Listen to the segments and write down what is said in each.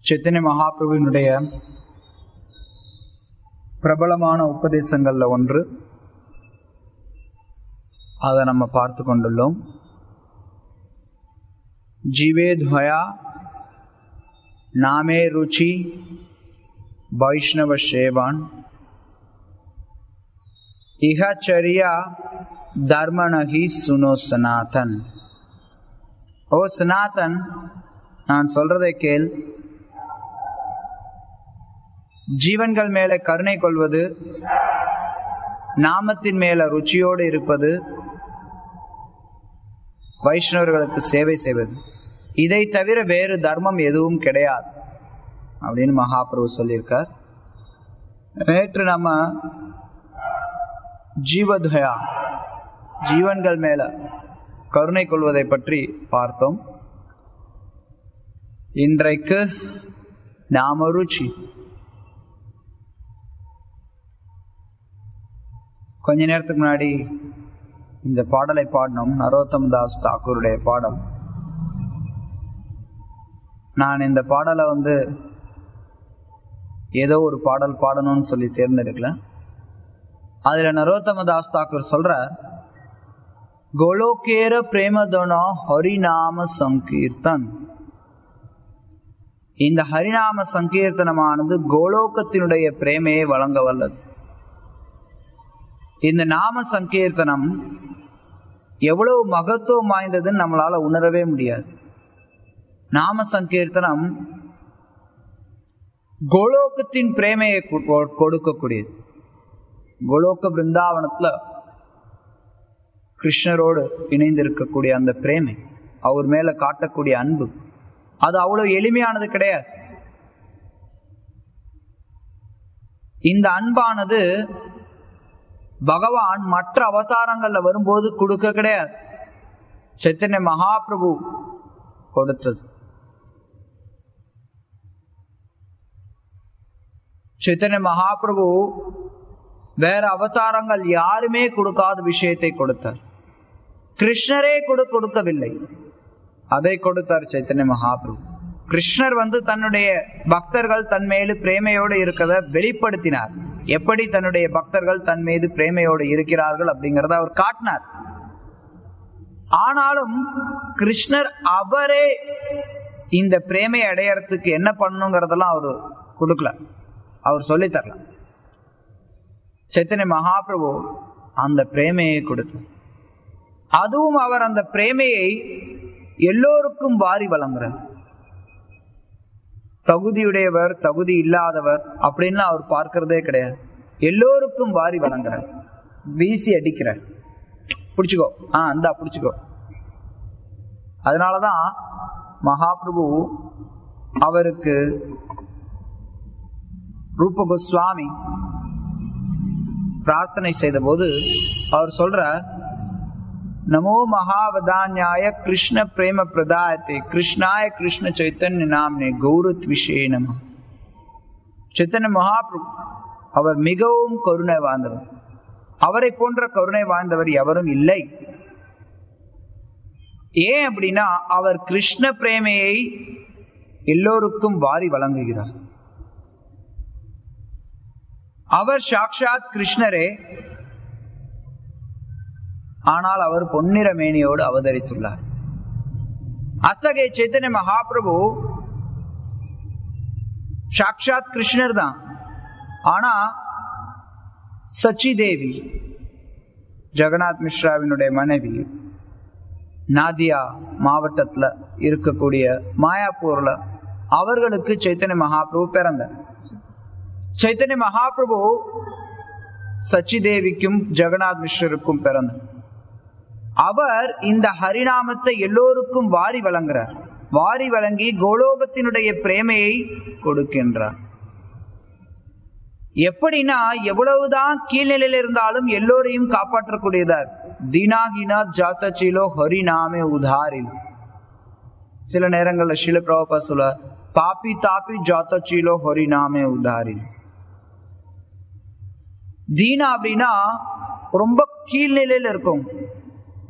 சைத்தன்ய மகாபிரபுவினுடைய பிரபலமான உபதேசங்கள்ல ஒன்று அதை நம்ம பார்த்து கொண்டுள்ளோம் ஜீவே துவயா நாமே ருச்சி வைஷ்ணவ சேவான் இஹச்சரியா தர்மனகி சுனோ சனாதன் ஓ சனாதன் நான் சொல்றதை கேள் ஜீவன்கள் மேல கருணை கொள்வது நாமத்தின் மேல ருச்சியோடு இருப்பது வைஷ்ணவர்களுக்கு சேவை செய்வது இதை தவிர வேறு தர்மம் எதுவும் கிடையாது அப்படின்னு மகாபிரபு சொல்லியிருக்கார் நேற்று நம்ம ஜீவத்வயா ஜீவன்கள் மேல கருணை கொள்வதை பற்றி பார்த்தோம் இன்றைக்கு நாம ருச்சி கொஞ்ச நேரத்துக்கு முன்னாடி இந்த பாடலை பாடினோம் நரோத்தம் தாஸ் தாக்கூருடைய பாடல் நான் இந்த பாடலை வந்து ஏதோ ஒரு பாடல் பாடணும்னு சொல்லி தேர்ந்தெடுக்கல அதுல நரோத்தம தாஸ் தாக்கூர் சொல்ற கோலோகேர பிரேமதனோ ஹரிநாம சங்கீர்த்தன் இந்த ஹரிநாம சங்கீர்த்தனமானது கோலோகத்தினுடைய பிரேமையை வழங்க வல்லது இந்த நாம சங்கீர்த்தனம் எவ்வளவு மகத்துவம் வாய்ந்ததுன்னு நம்மளால உணரவே முடியாது நாம சங்கீர்த்தனம் கோலோகத்தின் பிரேமையை கொடுக்கக்கூடியது கோலோக பிருந்தாவனத்துல கிருஷ்ணரோடு இணைந்திருக்கக்கூடிய அந்த பிரேமை அவர் மேல காட்டக்கூடிய அன்பு அது அவ்வளவு எளிமையானது கிடையாது இந்த அன்பானது பகவான் மற்ற அவதாரங்கள்ல வரும்போது கொடுக்க கிடையாது சைத்தன்ய மகாபிரபு கொடுத்தது சைத்தன்ய மகாபிரபு வேற அவதாரங்கள் யாருமே கொடுக்காத விஷயத்தை கொடுத்தார் கிருஷ்ணரே கொடு கொடுக்கவில்லை அதை கொடுத்தார் சைத்தன்ய மகாபிரபு கிருஷ்ணர் வந்து தன்னுடைய பக்தர்கள் தன் மேலு பிரேமையோடு இருக்கிறத வெளிப்படுத்தினார் எப்படி தன்னுடைய பக்தர்கள் தன் மீது பிரேமையோடு இருக்கிறார்கள் அப்படிங்கறத அவர் காட்டினார் ஆனாலும் கிருஷ்ணர் அவரே இந்த பிரேமை அடையறதுக்கு என்ன பண்ணணுங்கிறதெல்லாம் அவரு கொடுக்கல அவர் சொல்லி தரல சைத்தன்ய மகாபிரபு அந்த பிரேமையை கொடுத்தார் அதுவும் அவர் அந்த பிரேமையை எல்லோருக்கும் வாரி வழங்குறார் தகுதியுடையவர் தகுதி இல்லாதவர் அப்படின்னு அவர் பார்க்கிறதே கிடையாது எல்லோருக்கும் வாரி வழங்குறார் வீசி அடிக்கிறார் பிடிச்சுக்கோ ஆ இந்தா பிடிச்சுக்கோ அதனாலதான் மகாபிரபு அவருக்கு ரூப கோஸ்வாமி பிரார்த்தனை செய்த போது அவர் சொல்ற நமோ மகாவதான்யாய கிருஷ்ண பிரேம பிரதாயத்தை கிருஷ்ணாய கிருஷ்ண சைத்தன்ய நாம்னே கௌரத் விஷய நம சைத்தன்ய மகாபிரபு அவர் மிகவும் கருணை வாழ்ந்தவர் அவரை போன்ற கருணை வாழ்ந்தவர் எவரும் இல்லை ஏன் அப்படின்னா அவர் கிருஷ்ண பிரேமையை எல்லோருக்கும் வாரி வழங்குகிறார் அவர் சாக்ஷாத் கிருஷ்ணரே ஆனால் அவர் பொன்னிற மேனியோடு அவதரித்துள்ளார் அத்தகைய சைத்தன்ய மகாபிரபு சாக்ஷாத் கிருஷ்ணர் தான் ஆனா சச்சி தேவி ஜெகநாத் மிஸ்ராவினுடைய மனைவி நாதியா மாவட்டத்துல இருக்கக்கூடிய மாயாப்பூர்ல அவர்களுக்கு சைத்தன்ய மகாபிரபு பிறந்தார் சைத்தன்ய மகாபிரபு சச்சி தேவிக்கும் ஜெகநாத் மிஸ்ரருக்கும் பிறந்தார் அவர் இந்த ஹரிநாமத்தை எல்லோருக்கும் வாரி வழங்குறார் வாரி வழங்கி கோலோகத்தினுடைய பிரேமையை கொடுக்கின்றார் எப்படின்னா எவ்வளவுதான் கீழ்நிலையில் இருந்தாலும் எல்லோரையும் காப்பாற்றக்கூடியதார் தீனாகினா ஜாத்தச்சிலோ ஹரிநாமே உதாரில் சில நேரங்கள்ல சில பிரபா சொல்ல பாப்பி தாப்பி ஜாத்தச்சிலோ ஹரிநாமே உதாரில் தீனா அப்படின்னா ரொம்ப கீழ்நிலையில இருக்கும்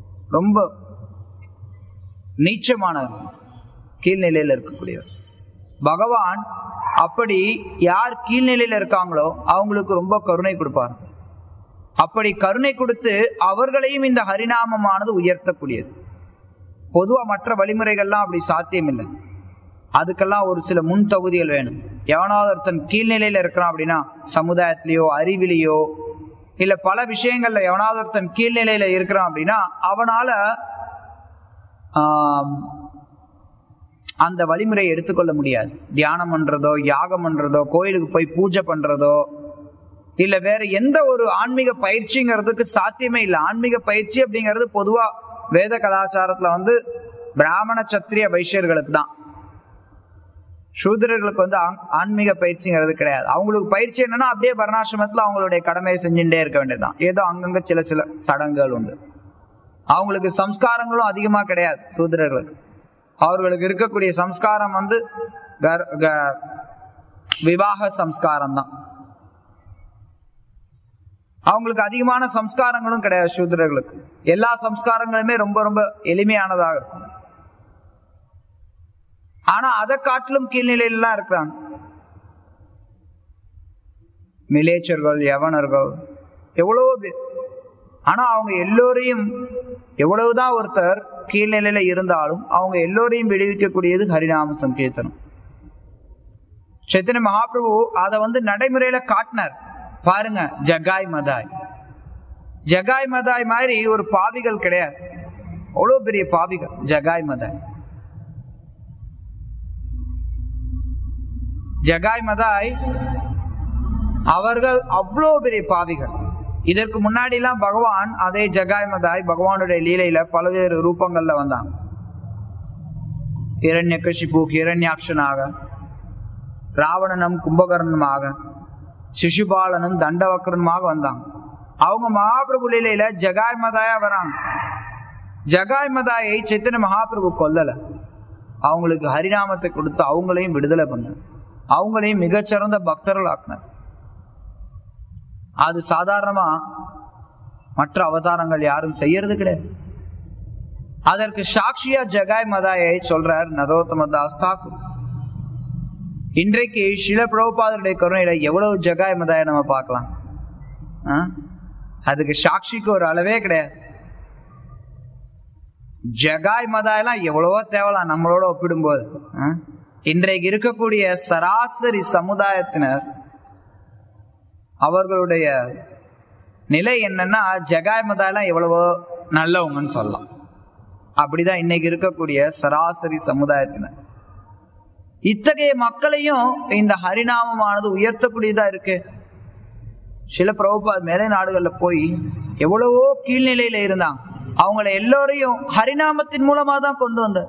ரொம்ப நீச்சமானவர் கீழ்நிலையில இருக்கக்கூடியவர் பகவான் அப்படி யார் கீழ்நிலையில இருக்காங்களோ அவங்களுக்கு ரொம்ப கருணை கொடுப்பார் அப்படி கருணை கொடுத்து அவர்களையும் இந்த ஹரிநாமமானது உயர்த்தக்கூடியது பொதுவா மற்ற வழிமுறைகள்லாம் அப்படி சாத்தியம் இல்லை அதுக்கெல்லாம் ஒரு சில முன் தகுதிகள் வேணும் எவனாவது ஒருத்தன் கீழ்நிலையில இருக்கிறான் அப்படின்னா சமுதாயத்திலேயோ அறிவிலேயோ இல்ல பல விஷயங்கள்ல எவனாவது ஒருத்தன் கீழ்நிலையில இருக்கிறான் அப்படின்னா அவனால ஆம், அந்த வழிமுறையை எடுத்துக்கொள்ள முடியாது தியானம் பண்றதோ யாகம் பண்றதோ கோயிலுக்கு போய் பூஜை பண்றதோ இல்ல வேற எந்த ஒரு ஆன்மீக பயிற்சிங்கிறதுக்கு சாத்தியமே இல்லை ஆன்மீக பயிற்சி அப்படிங்கிறது பொதுவா வேத கலாச்சாரத்துல வந்து பிராமண சத்திரிய வைஷ்யர்களுக்கு தான் சூத்திரர்களுக்கு வந்து ஆன்- ஆன்மீக பயிற்சிங்கிறது கிடையாது அவங்களுக்கு பயிற்சி என்னன்னா அப்படியே வர்ணாசிரமத்துல அவங்களுடைய கடமையை செஞ்சுட்டே இருக்க வேண்டியதுதான் ஏதோ அங்கங்க சில சில சடங்குகள் உண்டு அவங்களுக்கு சம்ஸ்காரங்களும் அதிகமா கிடையாது சூத்திரர்களுக்கு அவர்களுக்கு இருக்கக்கூடிய சம்ஸ்காரம் வந்து கர்- க- விவாக சம்ஸ்காரம் தான் அவங்களுக்கு அதிகமான சம்ஸ்காரங்களும் கிடையாது சூத்திரர்களுக்கு எல்லா சம்ஸ்காரங்களுமே ரொம்ப ரொம்ப எளிமையானதாக இருக்கும் ஆனா அதை காட்டிலும் கீழ்நிலையிலாம் இருக்கிறாங்க மிலேச்சர்கள் யவனர்கள் எவ்வளவோ பேர் ஆனா அவங்க எல்லோரையும் எவ்வளவுதான் ஒருத்தர் கீழ்நிலையில இருந்தாலும் அவங்க எல்லோரையும் விடுவிக்கக்கூடியது ஹரிநாம சங்கீர்த்தனம் சைத்தன்ய மகாபிரபு அதை வந்து நடைமுறையில காட்டினார் பாருங்க ஜகாய் மதாய் ஜகாய் மதாய் மாதிரி ஒரு பாவிகள் கிடையாது அவ்வளவு பெரிய பாவிகள் ஜகாய் மதாய் ஜகாய் மதாய் அவர்கள் அவ்வளோ பெரிய பாவிகள் இதற்கு முன்னாடி எல்லாம் பகவான் அதே ஜகாய் மதாய் பகவானுடைய லீலையில பல்வேறு ரூபங்கள்ல வந்தாங்க இரண்ய கஷிபு ஹிரண்யாட்சனாக ராவணனும் கும்பகர்ணனுமாக சிசுபாலனும் தண்டவக்கரனுமாக வந்தாங்க அவங்க மகாபிரபு லீலையில ஜகாய் மதாயா வராங்க ஜகாய் மதாயை சித்தன மகாபிரபு கொல்லல அவங்களுக்கு ஹரிநாமத்தை கொடுத்து அவங்களையும் விடுதலை பண்ண அவங்களையும் மிகச்சிறந்த பக்தர்கள் ஆக்கினார் அது சாதாரணமா மற்ற அவதாரங்கள் யாரும் செய்யறது கிடையாது அதற்கு சாட்சியா ஜகாய் மதாயை சொல்றார் நதோத்தம தாஸ் தாக்கூர் இன்றைக்கு சில பிரபுபாதருடைய கருணையில எவ்வளவு ஜகாய் மதாயை நம்ம பார்க்கலாம் ஆ? அதுக்கு சாட்சிக்கு ஒரு அளவே கிடையாது ஜகாய் மதாயெல்லாம் எவ்வளவோ தேவலாம் நம்மளோட ஒப்பிடும்போது ஆ? இன்றைக்கு இருக்கக்கூடிய சராசரி சமுதாயத்தினர் அவர்களுடைய நிலை என்னன்னா ஜகாய் மதாயெல்லாம் எவ்வளவோ நல்லவங்கன்னு சொல்லலாம் அப்படிதான் இன்னைக்கு இருக்கக்கூடிய சராசரி சமுதாயத்தினர் இத்தகைய மக்களையும் இந்த ஹரிநாமமானது உயர்த்தக்கூடியதா இருக்கு சில பிரபுபாத் மேலை நாடுகள்ல போய் எவ்வளவோ கீழ்நிலையில இருந்தாங்க அவங்கள எல்லோரையும் ஹரிநாமத்தின் மூலமா தான் கொண்டு வந்தார்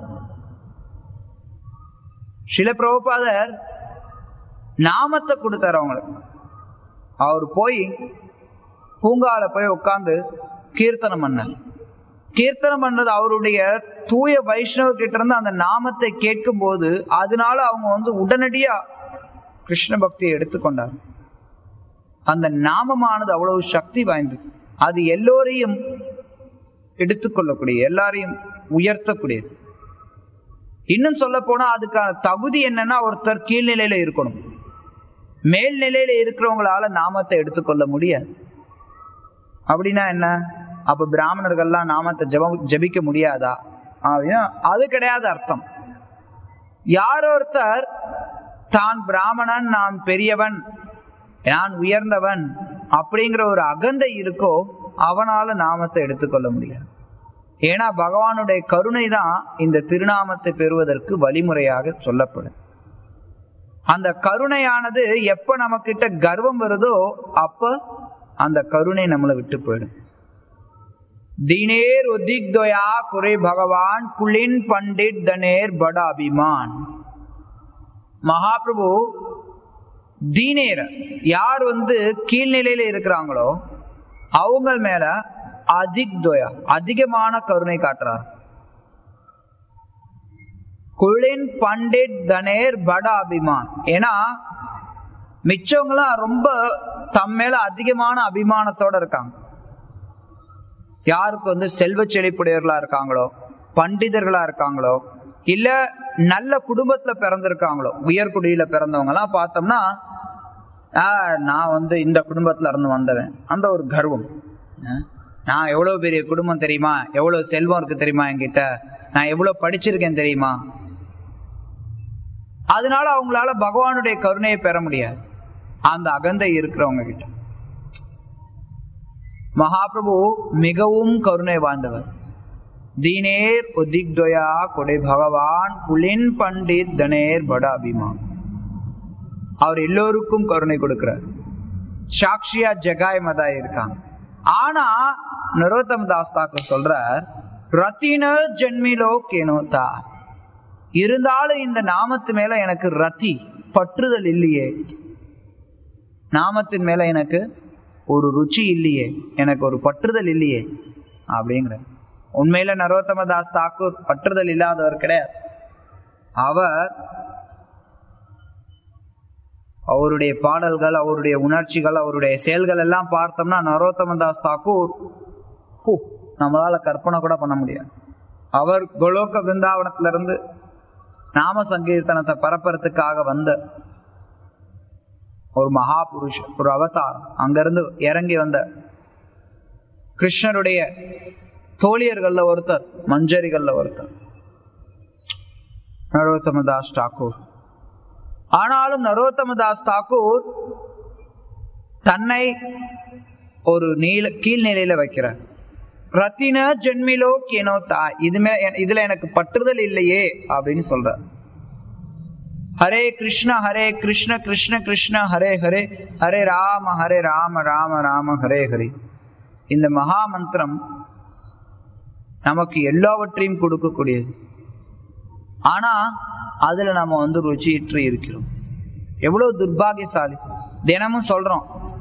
சில பிரபுபாதர் நாமத்தை கொடுத்தார் அவங்களுக்கு அவர் போய் பூங்கால போய் உட்கார்ந்து கீர்த்தனம் பண்ணார் கீர்த்தனம் பண்ணது அவருடைய தூய வைஷ்ணவ கிட்ட இருந்து அந்த நாமத்தை கேட்கும் போது அதனால அவங்க வந்து உடனடியா கிருஷ்ண பக்தியை எடுத்துக்கொண்டார் அந்த நாமமானது அவ்வளவு சக்தி வாய்ந்தது அது எல்லோரையும் எடுத்துக்கொள்ளக்கூடிய எல்லாரையும் உயர்த்தக்கூடியது இன்னும் சொல்ல போனா அதுக்கான தகுதி என்னன்னா ஒருத்தர் கீழ்நிலையில இருக்கணும் மேல்நிலையில இருக்கிறவங்களால நாமத்தை எடுத்துக்கொள்ள முடியாது அப்படின்னா என்ன அப்ப பிராமணர்கள்லாம் நாமத்தை ஜபம் ஜபிக்க முடியாதா அப்படின்னா அது கிடையாது அர்த்தம் யார் ஒருத்தர் தான் பிராமணன் நான் பெரியவன் நான் உயர்ந்தவன் அப்படிங்கிற ஒரு அகந்தை இருக்கோ அவனால நாமத்தை எடுத்துக்கொள்ள முடியாது ஏன்னா பகவானுடைய கருணை தான் இந்த திருநாமத்தை பெறுவதற்கு வழிமுறையாக சொல்லப்படும் அந்த கருணையானது எப்ப நம்ம கிட்ட கர்வம் வருதோ அப்ப அந்த கருணை நம்மளை விட்டு போயிடும் தீனேர் உதிக்தொயா குறை பகவான் குளின் பண்டிட் தனேர் பட அபிமான் மகாபிரபு தீனேர யார் வந்து கீழ்நிலையில இருக்கிறாங்களோ அவங்க மேல அதிக்தொயா அதிகமான கருணை காட்டுறார் குளின் பண்டிட் தனேர் பட அபிமான் ஏன்னா மிச்சவங்களாம் ரொம்ப தம் மேல அதிகமான அபிமானத்தோட இருக்காங்க யாருக்கு வந்து செல்வ செழிப்புடையவர்களா இருக்காங்களோ பண்டிதர்களா இருக்காங்களோ இல்ல நல்ல குடும்பத்துல பிறந்திருக்காங்களோ உயர்குடியில பிறந்தவங்க எல்லாம் பார்த்தோம்னா ஆஹ், நான் வந்து இந்த குடும்பத்துல இருந்து வந்தவன் அந்த ஒரு கர்வம் ஆஹ், நான் எவ்வளவு பெரிய குடும்பம் தெரியுமா எவ்வளவு செல்வம் இருக்கு தெரியுமா என்கிட்ட நான் எவ்வளவு படிச்சிருக்கேன் தெரியுமா அதனால அவங்களால பகவானுடைய கருணையை பெற முடியாது அந்த அகந்தை இருக்கிறவங்க கிட்ட மகாபிரபு மிகவும் கருணை வாழ்ந்தவர் தீனேர் உதிக்தொயா கொடை பகவான் புலின் பண்டித் தனேர் பட அபிமான் அவர் எல்லோருக்கும் கருணை கொடுக்கிறார் சாக்ஷியா ஜகாய் மதா இருக்காங்க ஆனா நரோத்தம் தாஸ் தாக்கூர் சொல்றார் ரத்தின ஜென்மிலோ கேனோதா இருந்தாலும் இந்த நாமத்து மேல எனக்கு ரத்தி பற்றுதல் இல்லையே நாமத்தின் மேல எனக்கு ஒரு ருச்சி இல்லையே எனக்கு ஒரு பற்றுதல் இல்லையே அப்படிங்கிற உண்மையில நரோத்தம தாஸ் தாக்கூர் பற்றுதல் இல்லாதவர் கிடையாது அவர் அவருடைய பாடல்கள் அவருடைய உணர்ச்சிகள் அவருடைய செயல்கள் எல்லாம் பார்த்தோம்னா நரோத்தம தாஸ் தாக்கூர் ஹூ, நம்மளால கற்பனை கூட பண்ண முடியாது அவர் கோலோக பிருந்தாவனத்திலிருந்து நாம சங்கீர்த்தனத்தை பரப்புறதுக்காக வந்த ஒரு மகா புருஷ ஒரு அவதாரம் அங்கிருந்து இறங்கி வந்த கிருஷ்ணருடைய தோழியர்கள்ல ஒருத்தர் மஞ்சரிகள்ல ஒருத்தர் நரோத்தமதாஸ் தாக்கூர் ஆனாலும் நரோத்தமதாஸ் தாக்கூர் தன்னை ஒரு நீல கீழ்நிலையில வைக்கிறார் ரத்தின ஜென்மிலோ கேனோ தா இதுமே இதுல எனக்கு பற்றுதல் இல்லையே அப்படின்னு சொல்றார் ஹரே கிருஷ்ண ஹரே கிருஷ்ண கிருஷ்ண கிருஷ்ண ஹரே ஹரே ஹரே ராம ஹரே ராம ராம ராம ஹரே ஹரே இந்த மகா மந்திரம் நமக்கு எல்லாவற்றையும் கொடுக்கக்கூடியது ஆனா அதுல நம்ம வந்து ருச்சியிற்று இருக்கிறோம் எவ்வளவு துர்பாகியசாலி தினமும் சொல்றோம்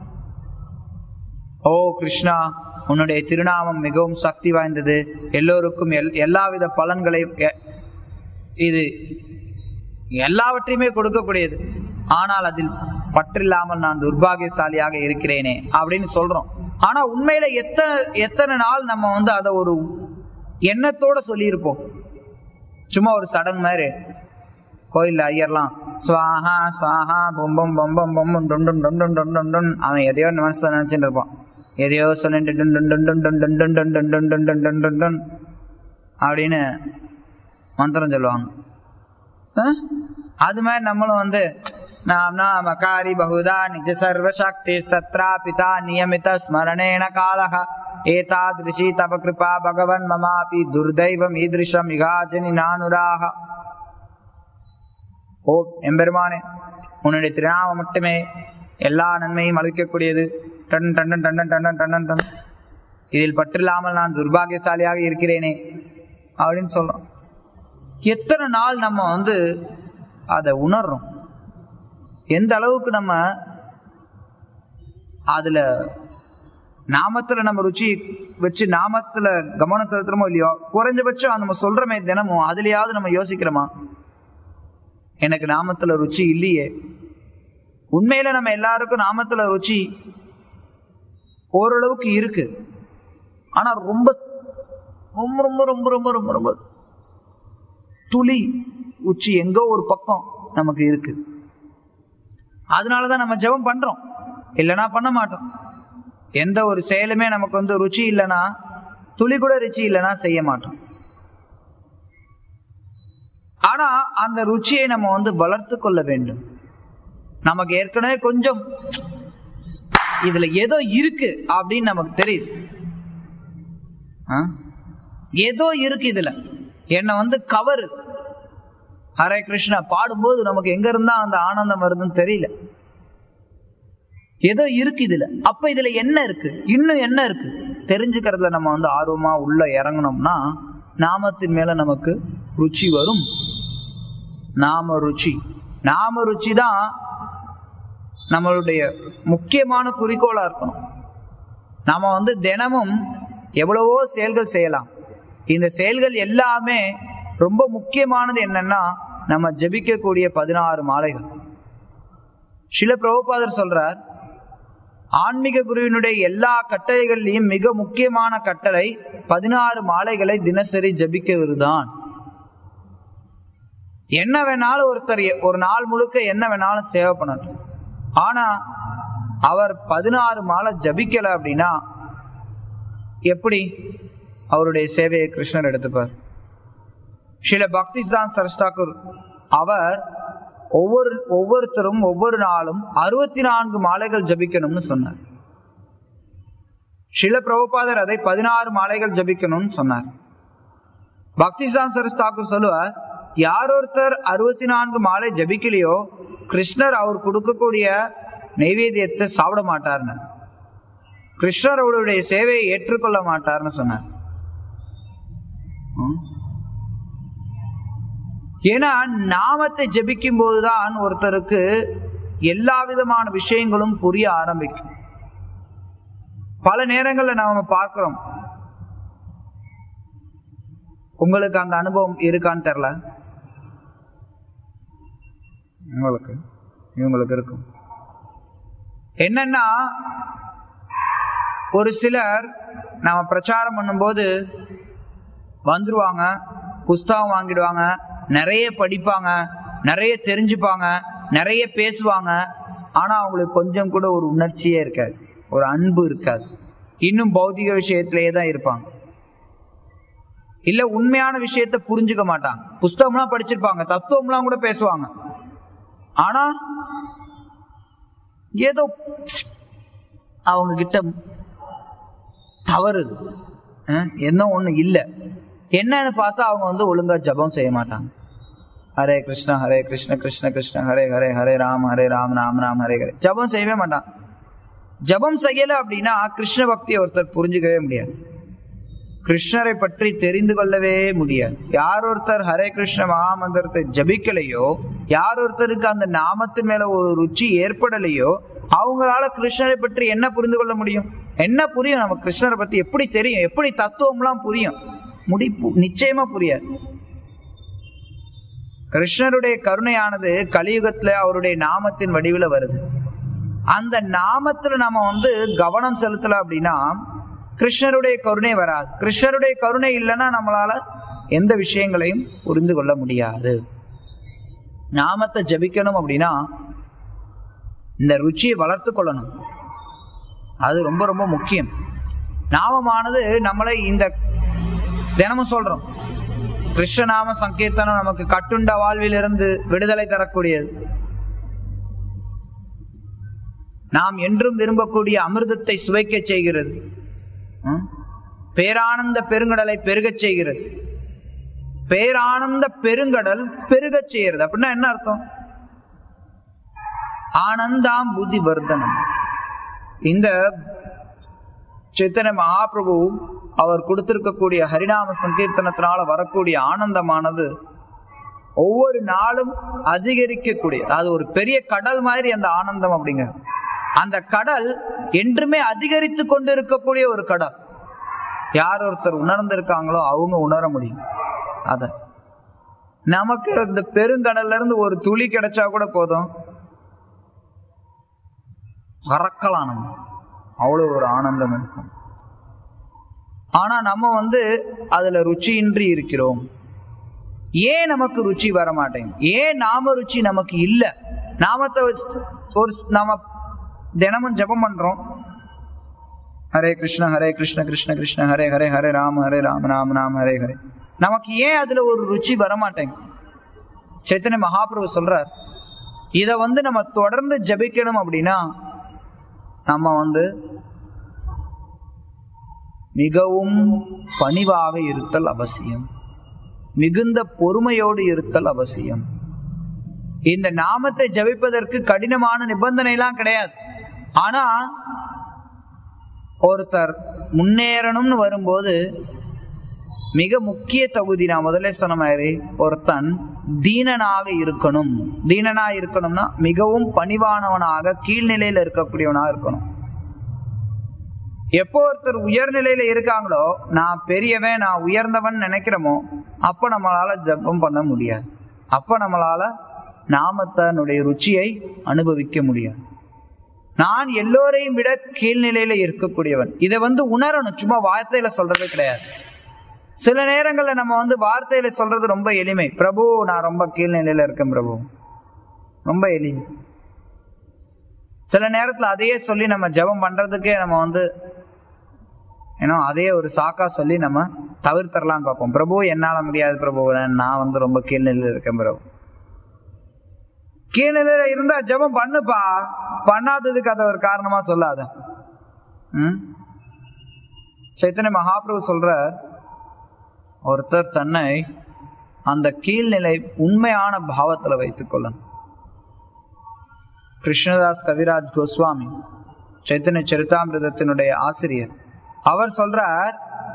ஓ கிருஷ்ணா உன்னுடைய திருநாமம் மிகவும் சக்தி வாய்ந்தது எல்லோருக்கும் எல் எல்லாவித பலன்களையும் எ- இது எல்லாவற்றையுமே கொடுக்கக்கூடியது ஆனால் அதில் பற்றில்லாமல் நான் துர்பாகியசாலியாக இருக்கிறேனே அப்படின்னு சொல்றோம் ஆனா உண்மையில எத்தனை எத்தனை நாள் நம்ம வந்து அதை ஒரு எண்ணத்தோட சொல்லியிருப்போம் சும்மா ஒரு சடங்கு மாதிரி கோயில்ல ஐயர்லாம் சுவாஹா சுவாஹா பொம்பம் பொம்பம் பொம்பம் டொண்டும் டொண்டும் டொண்டும் டொன் அவன் எதையோ மனசுல நினைச்சிட்டு இருப்பான் எதையோ சொல்லிட்டு டன் டன் டன் டன் டன் டன் டன் டன் டன் டன் டன் டன் டன் டன் டன் அப்படின்னு மந்திரம் சொல்லுவாங்க ஆ? அது மாதிரி நம்மளும் வந்து நாம்னா மகாரி பகுதா நிஜ சர்வ சக்தி தத்ரா பிதா நியமித ஸ்மரணேன காலக ஏதாதிருஷி தப கிருபா பகவன் மமாபி துர்தைவம் ஈதிருஷம் இகாஜனி நானுராக ஓ எம்பெருமானே உன்னுடைய திருநாமம் மட்டுமே எல்லா நன்மையும் அளிக்கக்கூடியது டன் டன் டன் டன் டன் டன் டன் டன் இதில் பற்றில்லாமல் நான் துர்பாகியசாலியாக இருக்கிறேனே அப்படின்னு சொல்றோம் எத்தனை நாள் நம்ம வந்து அதை உணர்றோம் எந்த அளவுக்கு நம்ம அதுல நாமத்துல நம்ம ருச்சி வச்சு நாமத்துல கவனம் செலுத்துறோமோ இல்லையோ குறைஞ்சபட்சம் நம்ம சொல்றோமே தினமும் அதுலயாவது நம்ம யோசிக்கிறோமா எனக்கு நாமத்துல ருச்சி இல்லையே உண்மையில நம்ம எல்லாருக்கும் நாமத்துல ருச்சி ஓரளவுக்கு இருக்கு ஆனா ரொம்ப ரொம்ப ரொம்ப ரொம்ப ரொம்ப ரொம்ப ரொம்ப துளி உச்சி எங்கோ ஒரு பக்கம் நமக்கு இருக்கு அதனாலதான் நம்ம ஜெபம் பண்றோம் இல்லைன்னா பண்ண மாட்டோம் எந்த ஒரு செயலுமே நமக்கு வந்து ருச்சி இல்லைன்னா துளி கூட ருச்சி இல்லைன்னா செய்ய மாட்டோம் ஆனா அந்த ருச்சியை நம்ம வந்து வளர்த்து கொள்ள வேண்டும் நமக்கு ஏற்கனவே கொஞ்சம் இதுல ஏதோ இருக்கு அப்படின்னு நமக்கு தெரியுது ஆ? ஏதோ இருக்கு இதுல என்ன வந்து கவரு ஹரே கிருஷ்ணா பாடும்போது நமக்கு எங்க இருந்தா அந்த ஆனந்தம் வருதுன்னு தெரியல ஏதோ இருக்கு இதுல அப்ப இதுல என்ன இருக்கு இன்னும் என்ன இருக்கு தெரிஞ்சுக்கிறதுல நம்ம வந்து ஆர்வமா உள்ள இறங்கணும்னா நாமத்தின் மேல நமக்கு ருச்சி வரும் நாம ருச்சி நாம ருச்சி தான் நம்மளுடைய முக்கியமான குறிக்கோளா இருக்கணும் நாம வந்து தினமும் எவ்வளவோ செயல்கள் செய்யலாம் இந்த செயல்கள் எல்லாமே ரொம்ப முக்கியமானது என்னன்னா நம்ம ஜெபிக்கக்கூடிய பதினாறு மாலைகள் சில பிரபுபாதர் சொல்றார் ஆன்மீக குருவினுடைய எல்லா கட்டளைகள்லையும் மிக முக்கியமான கட்டளை பதினாறு மாலைகளை தினசரி ஜபிக்கவதுதான் என்ன வேணாலும் ஒருத்தர் எ- ஒரு நாள் முழுக்க என்ன வேணாலும் சேவை பண்ணட்டும் ஆனா அவர் பதினாறு மாலை ஜபிக்கல அப்படின்னா எப்படி அவருடைய சேவையை கிருஷ்ணர் எடுத்துப்பார் சில பக்திஸ்தான் சரஸ்டாக்கூர் அவர் ஒவ்வொரு ஒவ்வொருத்தரும் ஒவ்வொரு நாளும் அறுபத்தி நான்கு மாலைகள் ஜபிக்கணும்னு சொன்னார் சில பிரபுபாதர் அதை பதினாறு மாலைகள் ஜபிக்கணும்னு சொன்னார் பக்திஸ்தான் சரஸ் தாக்கூர் சொல்லுவார் யார் ஒருத்தர் அறுபத்தி நான்கு மாலை ஜபிக்கலையோ கிருஷ்ணர் அவர் கொடுக்கக்கூடிய நைவேத்தியத்தை சாப்பிட மாட்டார்னு கிருஷ்ணர் அவருடைய சேவையை ஏற்றுக்கொள்ள மாட்டார்னு சொன்னார் ம். ஏன்னா நாமத்தை ஜபிக்கும் போதுதான் ஒருத்தருக்கு எல்லா விதமான விஷயங்களும் புரிய ஆரம்பிக்கும் பல நேரங்கள்ல நாம பார்க்கிறோம் உங்களுக்கு அந்த அனுபவம் இருக்கான்னு தெரியல உங்களுக்கு இவங்களுக்கு இருக்கும் என்னன்னா ஒரு சிலர் நாம பிரச்சாரம் பண்ணும்போது வந்துருவாங்க புஸ்தகம் வாங்கிடுவாங்க நிறைய படிப்பாங்க நிறைய தெரிஞ்சுப்பாங்க நிறைய பேசுவாங்க ஆனா அவங்களுக்கு கொஞ்சம் கூட ஒரு உணர்ச்சியே இருக்காது ஒரு அன்பு இருக்காது இன்னும் பௌதிக விஷயத்திலேயே தான் இருப்பாங்க இல்ல உண்மையான விஷயத்தை புரிஞ்சுக்க மாட்டாங்க புஸ்தகம்லாம் படிச்சிருப்பாங்க தத்துவம்லாம் கூட பேசுவாங்க ஆனா ஏதோ அவங்க கிட்ட தவறுது அஹ், என்ன ஒண்ணு இல்ல என்னன்னு பார்த்தா அவங்க வந்து ஒழுங்கா ஜபம் செய்ய மாட்டாங்க ஹரே கிருஷ்ணா ஹரே கிருஷ்ண கிருஷ்ண கிருஷ்ண ஹரே ஹரே ஹரே ராம் ஹரே ராம் ராம் ராம் ஹரே ஹரே ஜபம் செய்யவே மாட்டான் ஜபம் செய்யல அப்படின்னா கிருஷ்ண பக்தியை ஒருத்தர் புரிஞ்சுக்கவே முடியாது கிருஷ்ணரை பற்றி தெரிந்து கொள்ளவே முடியாது யார் ஒருத்தர் ஹரே கிருஷ்ண மகாமந்திரத்தை ஜபிக்கலையோ யார் ஒருத்தருக்கு அந்த நாமத்தின் மேல ஒரு ருச்சி ஏற்படலையோ அவங்களால கிருஷ்ணரை பற்றி என்ன புரிந்து கொள்ள முடியும் என்ன புரியும் நம்ம கிருஷ்ணரை பத்தி எப்படி தெரியும் எப்படி தத்துவம்லாம் புரியும் முடி பு- நிச்சயமா புரியாது கிருஷ்ணருடைய கருணையானது கலியுகத்துல அவருடைய நாமத்தின் வடிவில் வருது அந்த நாமத்துல நம்ம வந்து கவனம் செலுத்தல அப்படின்னா கிருஷ்ணருடைய கருணை வராது கிருஷ்ணருடைய கருணை இல்லைன்னா நம்மளால எந்த விஷயங்களையும் புரிந்து கொள்ள முடியாது நாமத்தை ஜபிக்கணும் அப்படின்னா இந்த ருச்சியை வளர்த்து கொள்ளணும் அது ரொம்ப ரொம்ப முக்கியம் நாமமானது நம்மளை இந்த தினமும் சொல்றோம் கிருஷ்ணநாம சங்கீர்த்தனம் நமக்கு கட்டுண்ட வாழ்விலிருந்து விடுதலை தரக்கூடியது நாம் என்றும் விரும்பக்கூடிய அமிர்தத்தை சுவைக்க செய்கிறது ம்? பேரானந்த பெருங்கடலை பெருகச் செய்கிறது பேரானந்த பெருங்கடல் பெருகச் செய்கிறது அப்படின்னா என்ன அர்த்தம் ஆனந்தாம் புத்தி வர்தனம் இந்த சித்தன மகாபிரபு அவர் கொடுத்திருக்கக்கூடிய ஹரிநாம சங்கீர்த்தனத்தினால வரக்கூடிய ஆனந்தமானது ஒவ்வொரு நாளும் அதிகரிக்கக்கூடிய அது ஒரு பெரிய கடல் மாதிரி அந்த ஆனந்தம் அப்படிங்கிறது அந்த கடல் என்றுமே அதிகரித்து கொண்டு இருக்கக்கூடிய ஒரு கடல் யார் ஒருத்தர் உணர்ந்திருக்காங்களோ அவங்க உணர முடியும் அத நமக்கு இந்த பெருங்கடல்ல இருந்து ஒரு துளி கிடைச்சா கூட போதும் பறக்கலாம் நம்ம அவ்வளவு ஒரு ஆனந்தம் இருக்கும் ஆனா நம்ம வந்து அதுல ருச்சியின்றி இருக்கிறோம் ஏன் நமக்கு ருச்சி வர மாட்டேங்குது ஏன் நாம ருச்சி நமக்கு இல்ல நாமத்தை வச்சு ஒரு ஸ்- நாம தினமும் ஜெபம் பண்றோம் ஹரே கிருஷ்ண ஹரே கிருஷ்ண கிருஷ்ண கிருஷ்ண ஹரே ஹரே ஹரே ராம ஹரே ராம ராம ராம ஹரே ஹரே நமக்கு ஏன் அதுல ஒரு ருச்சி வர மாட்டேங்குது சைத்தன்ய மகாபிரபு சொல்றார் இத வந்து நம்ம தொடர்ந்து ஜபிக்கணும் அப்படின்னா நம்ம வந்து மிகவும் பணிவாக இருத்தல் அவசியம் மிகுந்த பொறுமையோடு இருத்தல் அவசியம் இந்த நாமத்தை ஜபிப்பதற்கு கடினமான நிபந்தனை எல்லாம் கிடையாது ஆனா ஒருத்தர் முன்னேறணும்னு வரும்போது மிக முக்கிய தகுதி நான் முதல்ல சொன்ன மாதிரி ஒருத்தன் தீனனாக இருக்கணும் தீனனா இருக்கணும்னா மிகவும் பணிவானவனாக கீழ்நிலையில இருக்கக்கூடியவனாக இருக்கணும் எப்போ ஒருத்தர் உயர்நிலையில இருக்காங்களோ நான் பெரியவன் நான் உயர்ந்தவன் நினைக்கிறோமோ அப்ப நம்மளால ஜபம் பண்ண முடியாது அப்ப நம்மளால நாமத்தனுடைய ருச்சியை அனுபவிக்க முடியாது நான் எல்லோரையும் விட கீழ்நிலையில இருக்கக்கூடியவன் இதை வந்து உணரணும் சும்மா வார்த்தையில சொல்றது கிடையாது சில நேரங்கள்ல நம்ம வந்து வார்த்தையில சொல்றது ரொம்ப எளிமை பிரபு நான் ரொம்ப கீழ்நிலையில இருக்கேன் பிரபு ரொம்ப எளிமை சில நேரத்துல அதையே சொல்லி நம்ம ஜெபம் பண்றதுக்கே நம்ம வந்து ஏன்னா அதே ஒரு சாக்கா சொல்லி நம்ம தவிர்த்தரலாம்னு பார்ப்போம் பிரபு என்னால முடியாது பிரபு நான் வந்து ரொம்ப கீழ்நிலையில இருக்கேன் பிரபு கீழ்நிலையில இருந்தா ஜெபம் பண்ணுப்பா பண்ணாததுக்கு அதை ஒரு காரணமா சொல்லாத ம் சைத்தன்ய மகாபிரபு சொல்ற ஒருத்தர் தன்னை அந்த கீழ்நிலை உண்மையான பாவத்துல வைத்துக் கொள்ளணும் கிருஷ்ணதாஸ் கவிராஜ் கோஸ்வாமி சைத்தன்ய சரிதாமிரதத்தினுடைய ஆசிரியர் அவர் சொல்றார்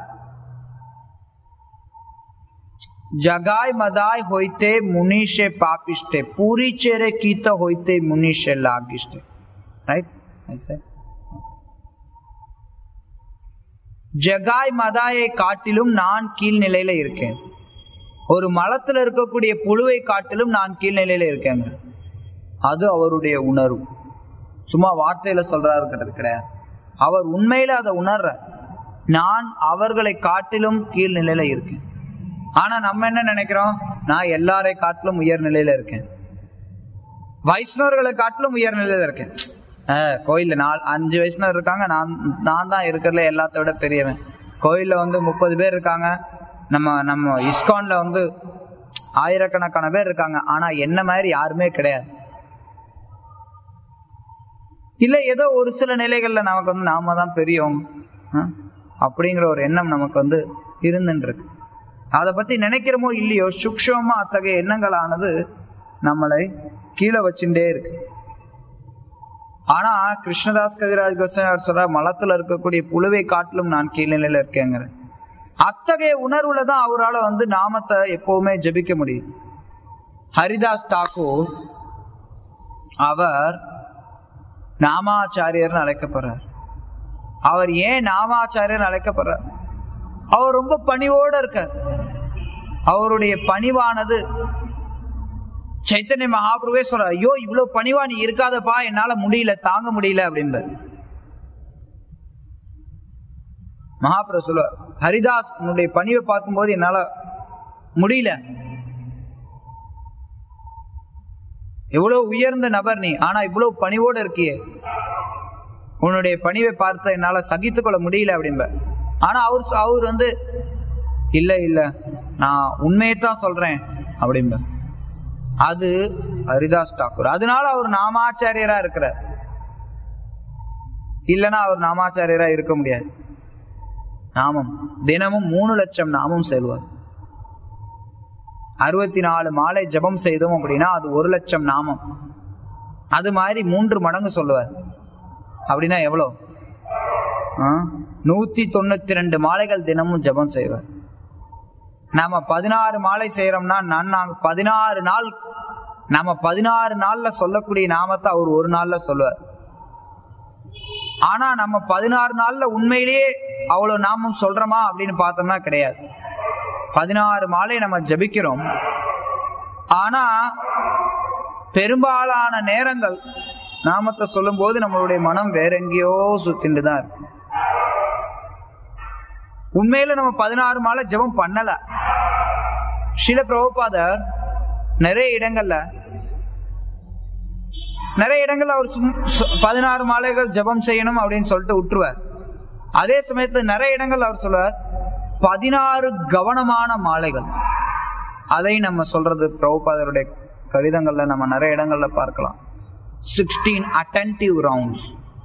जगाय मदाय होते मुनीषे पापिष्टे पूरी चेरे कीत होते मुनीषे लागिष्टे राइट ऐसे ஜகாய் மதாயை காட்டிலும் நான் கீழ்நிலையில இருக்கேன் ஒரு மலத்துல இருக்கக்கூடிய புழுவை காட்டிலும் நான் கீழ்நிலையில இருக்கேங்க அது அவருடைய உணர்வு சும்மா வார்த்தையில சொல்றாரு கிடையாது அவர் உண்மையில அதை உணர்ற நான் அவர்களை காட்டிலும் கீழ்நிலையில இருக்கேன் ஆனா நம்ம என்ன நினைக்கிறோம் நான் எல்லாரை காட்டிலும் உயர்நிலையில இருக்கேன் வைஷ்ணவர்களை காட்டிலும் உயர்நிலையில இருக்கேன் கோயில்ல நாலு அஞ்சு வைஷ்ணவர் இருக்காங்க நான் நான் தான் இருக்கிறதுல எல்லாத்த விட பெரியவன் கோயில்ல வந்து முப்பது பேர் இருக்காங்க நம்ம நம்ம இஸ்கான்ல வந்து ஆயிரக்கணக்கான பேர் இருக்காங்க ஆனா என்ன மாதிரி யாருமே கிடையாது இல்ல ஏதோ ஒரு சில நிலைகள்ல நமக்கு வந்து நாம தான் பெரியவங்க அப்படிங்கிற ஒரு எண்ணம் நமக்கு வந்து இருந்துருக்கு அதை பத்தி நினைக்கிறோமோ இல்லையோ சுக்ஷமா அத்தகைய எண்ணங்களானது நம்மளை கீழே வச்சுட்டே இருக்கு ஆனா கிருஷ்ணதாஸ் கவிராஜ் கோஸ்வாமி அவர் சொல்ற மலத்துல இருக்கக்கூடிய புழுவை காட்டிலும் நான் கீழ்நிலையில இருக்கேங்கிற அத்தகைய உணர்வுல தான் அவரால் வந்து நாமத்தை எப்பவுமே ஜபிக்க முடியும் ஹரிதாஸ் டாக்கூர் அவர் நாமாச்சாரியர்னு அழைக்கப்படுறார் அவர் ஏன் நாமாச்சாரியர் அழைக்கப்படுறார் அவர் ரொம்ப பணிவோட இருக்கார் அவருடைய பணிவானது சைத்தன்ய மகாபுருவே சொல்ற ஐயோ இவ்வளவு பணிவா நீ இருக்காதப்பா என்னால முடியல தாங்க முடியல அப்படின்ப மகாபுரு சொல்ல ஹரிதாஸ் உன்னுடைய பணிவை பார்க்கும்போது என்னால முடியல எவ்வளவு உயர்ந்த நபர் நீ ஆனா இவ்வளவு பணிவோட இருக்கியே உன்னுடைய பணிவை பார்த்த என்னால சகித்துக் கொள்ள முடியல அப்படின்ப ஆனா அவர் அவர் வந்து இல்ல இல்ல நான் உண்மையை தான் சொல்றேன் அப்படிம்ப அது ஹரிதாஸ் டாக்கூர் அதனால அவர் நாமாச்சாரியரா இருக்கிறார் இல்லைன்னா அவர் நாமாச்சாரியரா இருக்க முடியாது நாமம் தினமும் மூணு லட்சம் நாமம் செல்வார் அறுபத்தி நாலு மாலை ஜபம் செய்தோம் அப்படின்னா அது ஒரு லட்சம் நாமம் அது மாதிரி மூன்று மடங்கு சொல்லுவார் அப்படின்னா எவ்வளோ நூத்தி தொண்ணூத்தி ரெண்டு மாலைகள் தினமும் ஜபம் செய்வார் நாம பதினாறு மாலை செய்யறோம்னா நான் நாங்க பதினாறு நாள் நாம பதினாறு நாள்ல சொல்லக்கூடிய நாமத்தை அவர் ஒரு நாள்ல சொல்லுவார் ஆனா நம்ம பதினாறு நாள்ல உண்மையிலேயே அவ்வளவு நாமம் சொல்றோமா அப்படின்னு பார்த்தோம்னா கிடையாது பதினாறு மாலை நம்ம ஜபிக்கிறோம் ஆனா பெரும்பாலான நேரங்கள் நாமத்தை சொல்லும் போது நம்மளுடைய மனம் வேற எங்கேயோ சுத்திட்டு தான் இருக்கு உண்மையில நம்ம பதினாறு மாலை ஜெபம் பண்ணல சில பிரபுபாதர் நிறைய இடங்கள்ல நிறைய இடங்கள்ல அவர் பதினாறு மாலைகள் ஜெபம் செய்யணும் அப்படின்னு சொல்லிட்டு விட்டுருவார் அதே சமயத்துல நிறைய இடங்கள் அவர் சொல்லுவார் பதினாறு கவனமான மாலைகள் அதை நம்ம சொல்றது பிரபுபாதருடைய கடிதங்கள்ல நம்ம நிறைய இடங்கள்ல பார்க்கலாம் சிக்ஸ்டீன் அட்டன்டிவ் ரவுண்ட்ஸ்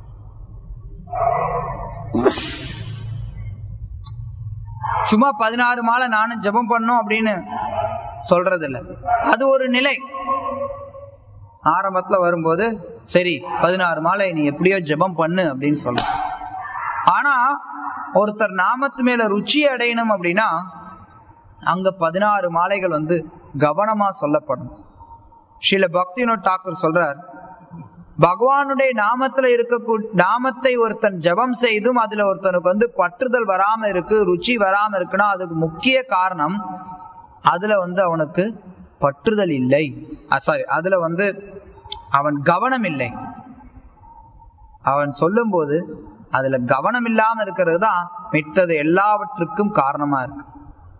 சும்மா பதினாறு மாலை நானும் ஜபம் பண்ணும் அப்படின்னு சொல்றது இல்ல அது ஒரு நிலை ஆரம்பத்துல வரும்போது சரி பதினாறு மாலை நீ எப்படியோ ஜபம் பண்ணு அப்படின்னு சொல்ல ஆனா ஒருத்தர் நாமத்து மேல ருச்சி அடையணும் அப்படின்னா அங்க பதினாறு மாலைகள் வந்து கவனமா சொல்லப்படும் ஸ்ரீல பக்தினோட் டாக்கூர் சொல்றார் பகவானுடைய நாமத்துல இருக்க நாமத்தை ஒருத்தன் ஜபம் செய்தும் அதுல ஒருத்தனுக்கு வந்து பற்றுதல் வராம இருக்கு ருச்சி வராம இருக்குன்னா அதுக்கு முக்கிய காரணம் அதுல வந்து அவனுக்கு பற்றுதல் இல்லை சாரி அதுல வந்து அவன் கவனம் இல்லை அவன் சொல்லும் போது அதுல கவனம் இல்லாம இருக்கிறது தான் மித்தது எல்லாவற்றுக்கும் காரணமா இருக்கு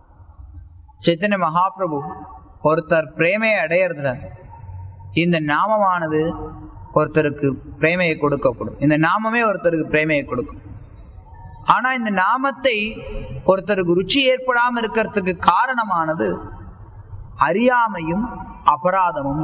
சைத்தன்ய மகாபிரபு ஒருத்தர் பிரேமையை அடையறதுல இந்த நாமமானது ஒருத்தருக்கு பிரேமையை கொடுக்கப்படும் இந்த நாமமே ஒருத்தருக்கு பிரேமையை கொடுக்கும் ஆனா இந்த நாமத்தை ஒருத்தருக்கு ருச்சி ஏற்படாம இருக்கிறதுக்கு காரணமானது அறியாமையும் அபராதமும்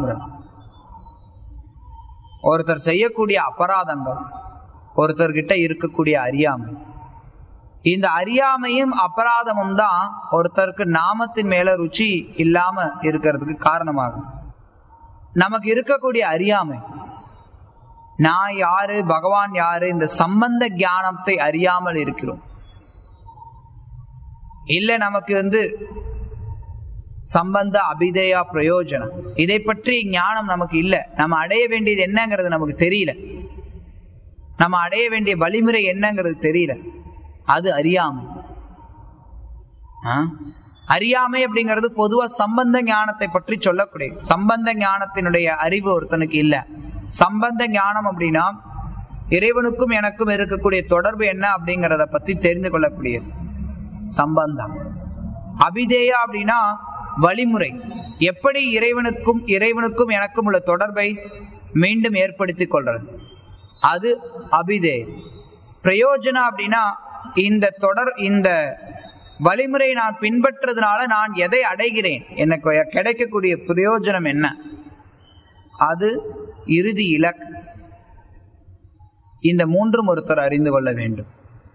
ஒருத்தர் செய்யக்கூடிய அபராதங்கள் ஒருத்தர்கிட்ட இருக்கக்கூடிய அறியாமை இந்த அறியாமையும் அபராதமும் தான் ஒருத்தருக்கு நாமத்தின் மேல ருச்சி இல்லாம இருக்கிறதுக்கு காரணமாகும் நமக்கு இருக்கக்கூடிய அறியாமை நான் யாரு பகவான் யாரு இந்த சம்பந்த ஞானத்தை அறியாமல் இருக்கிறோம் இல்ல நமக்கு வந்து சம்பந்த அபிதயா பிரயோஜனம் இதை பற்றி ஞானம் நமக்கு இல்ல நம்ம அடைய வேண்டியது என்னங்கிறது நமக்கு தெரியல நம்ம அடைய வேண்டிய வழிமுறை என்னங்கிறது தெரியல அது அறியாமை ஆ? அறியாமை அப்படிங்கிறது பொதுவா சம்பந்த ஞானத்தை பற்றி சொல்லக்கூடிய சம்பந்த ஞானத்தினுடைய அறிவு ஒருத்தனுக்கு இல்ல சம்பந்த ஞானம் அப்படின்னா இறைவனுக்கும் எனக்கும் இருக்கக்கூடிய தொடர்பு என்ன அப்படிங்கறத பத்தி தெரிந்து கொள்ளக்கூடியது சம்பந்தம் அபிதேயா அப்படின்னா வழிமுறை எப்படி இறைவனுக்கும் இறைவனுக்கும் எனக்கும் உள்ள தொடர்பை மீண்டும் ஏற்படுத்திக் கொள்றது அது அபிதே பிரயோஜனம் அப்படின்னா இந்த தொடர் இந்த வழிமுறை நான் பின்பற்றதுனால நான் எதை அடைகிறேன் எனக்கு கிடைக்கக்கூடிய பிரயோஜனம் என்ன அது இறுதி இலக்கு இந்த மூன்றும் ஒருத்தர் அறிந்து கொள்ள வேண்டும்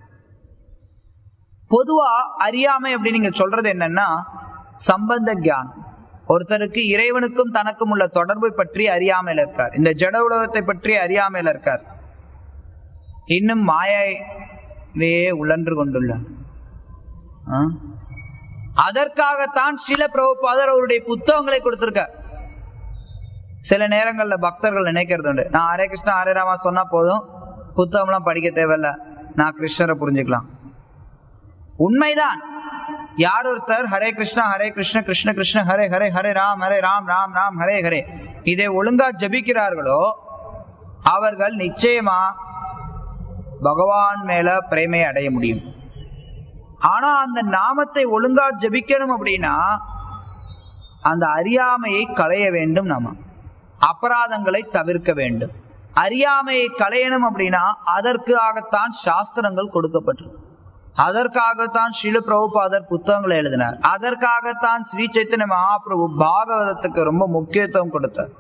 பொதுவா அறியாமை அப்படின்னு நீங்க சொல்றது என்னன்னா சம்பந்த கியானம் ஒருத்தருக்கு இறைவனுக்கும் தனக்கும் உள்ள தொடர்பை பற்றி அறியாமையில் இருக்கார் இந்த ஜட உலகத்தை பற்றி அறியாமையில் இருக்கார் இன்னும் மாயையிலேயே உழன்று கொண்டுள்ளார் ஆ? அதற்காகத்தான் சில பிரபுபாதர் அவருடைய புத்தகங்களை கொடுத்திருக்கார் சில நேரங்கள்ல பக்தர்கள் நினைக்கிறது உண்டு நான் ஹரே கிருஷ்ணா ஹரே ராமா சொன்னா போதும் புத்தகம்லாம் படிக்க தேவையில்ல நான் கிருஷ்ணரை புரிஞ்சுக்கலாம் உண்மைதான் யார் ஒருத்தர் ஹரே கிருஷ்ணா ஹரே கிருஷ்ண கிருஷ்ண கிருஷ்ண ஹரே ஹரே ஹரே ராம் ஹரே ராம் ராம் ராம் ஹரே ஹரே இதை ஒழுங்கா ஜபிக்கிறார்களோ அவர்கள் நிச்சயமா பகவான் மேல பிரேமை அடைய முடியும் ஆனா அந்த நாமத்தை ஒழுங்கா ஜபிக்கணும் அப்படின்னா அந்த அறியாமையை களைய வேண்டும் நாம அபராதங்களை தவிர்க்க வேண்டும் அறியாமையை களையணும் அப்படின்னா அதற்காகத்தான் சாஸ்திரங்கள் கொடுக்கப்பட்டிருக்கு அதற்காகத்தான் ஸ்ரீல பிரபுபாதர் புத்தகங்களை எழுதினார் அதற்காகத்தான் ஸ்ரீ சைத்தன்ய மகாபிரபு பாகவதத்துக்கு ரொம்ப முக்கியத்துவம் கொடுத்தார்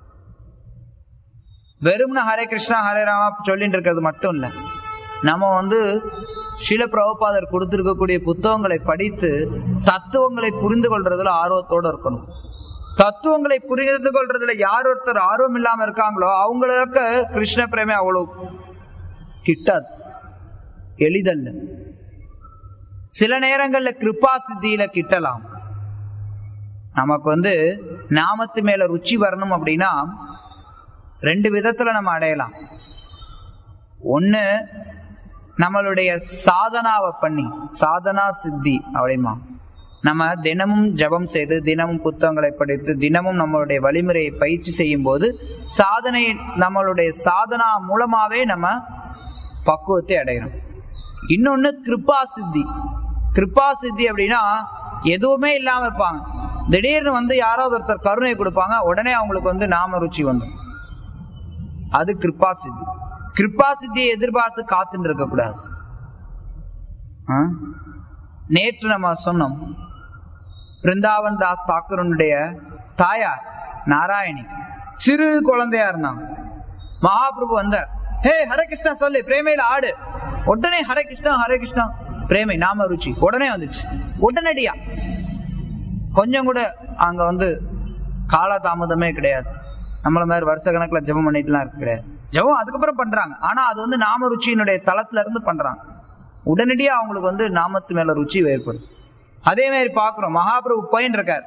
வெறும்னு ஹரே கிருஷ்ணா ஹரே ராமா சொல்லிட்டு இருக்கிறது மட்டும் இல்ல நம்ம வந்து ஸ்ரீல பிரபுபாதர் கொடுத்திருக்கக்கூடிய புத்தகங்களை படித்து தத்துவங்களை புரிந்து கொள்றதுல ஆர்வத்தோட இருக்கணும் தத்துவங்களை புரிந்து கொள்றதுல யார் ஒருத்தர் ஆர்வம் இல்லாம இருக்காங்களோ அவங்களுக்கு கிருஷ்ண பிரேமை அவ்வளவு கிட்டாது எளிதல்ல சில நேரங்கள்ல கிருபா சித்தியில கிட்டலாம் நமக்கு வந்து நாமத்து மேல ருச்சி வரணும் அப்படின்னா ரெண்டு விதத்துல நம்ம அடையலாம் ஒண்ணு நம்மளுடைய சாதனாவை பண்ணி சாதனா சித்தி அப்படிமா நம்ம தினமும் ஜபம் செய்து தினமும் புத்தகங்களை படித்து தினமும் நம்மளுடைய வழிமுறையை பயிற்சி செய்யும் போது சாதனை நம்மளுடைய சாதனா மூலமாவே நம்ம பக்குவத்தை அடையணும் இன்னொன்னு கிருபா சித்தி கிருபா சித்தி அப்படின்னா எதுவுமே இல்லாம இருப்பாங்க திடீர்னு வந்து யாராவது ஒருத்தர் கருணை கொடுப்பாங்க உடனே அவங்களுக்கு வந்து நாம ருச்சி வந்துடும் அது கிருபா சித்தி கிருபா சித்தியை எதிர்பார்த்து காத்துட்டு இருக்க கூடாது ஆ? நேற்று நம்ம சொன்னோம் பிருந்தாவன் தாஸ் தாக்கூரனுடைய தாயார் நாராயணி சிறு குழந்தையா இருந்தாங்க மகாபிரபு வந்தார் ஹே ஹரே கிருஷ்ணா சொல்லு பிரேமையில ஆடு உடனே ஹரே கிருஷ்ணா ஹரே கிருஷ்ணா பிரேமை நாம ருச்சி உடனே வந்துச்சு உடனடியா கொஞ்சம் கூட அங்க வந்து கால தாமதமே கிடையாது நம்மள மாதிரி வருஷ கணக்குல ஜெபம் பண்ணிட்டுலாம் இருக்க கிடையாது ஜெபம் அதுக்கப்புறம் பண்றாங்க ஆனா அது வந்து நாம ருச்சியினுடைய தளத்துல இருந்து பண்றாங்க உடனடியா அவங்களுக்கு வந்து நாமத்து மேல ருச்சி ஏற்படும் அதே மாதிரி பாக்குறோம் மகாபிரபு பையன் இருக்கார்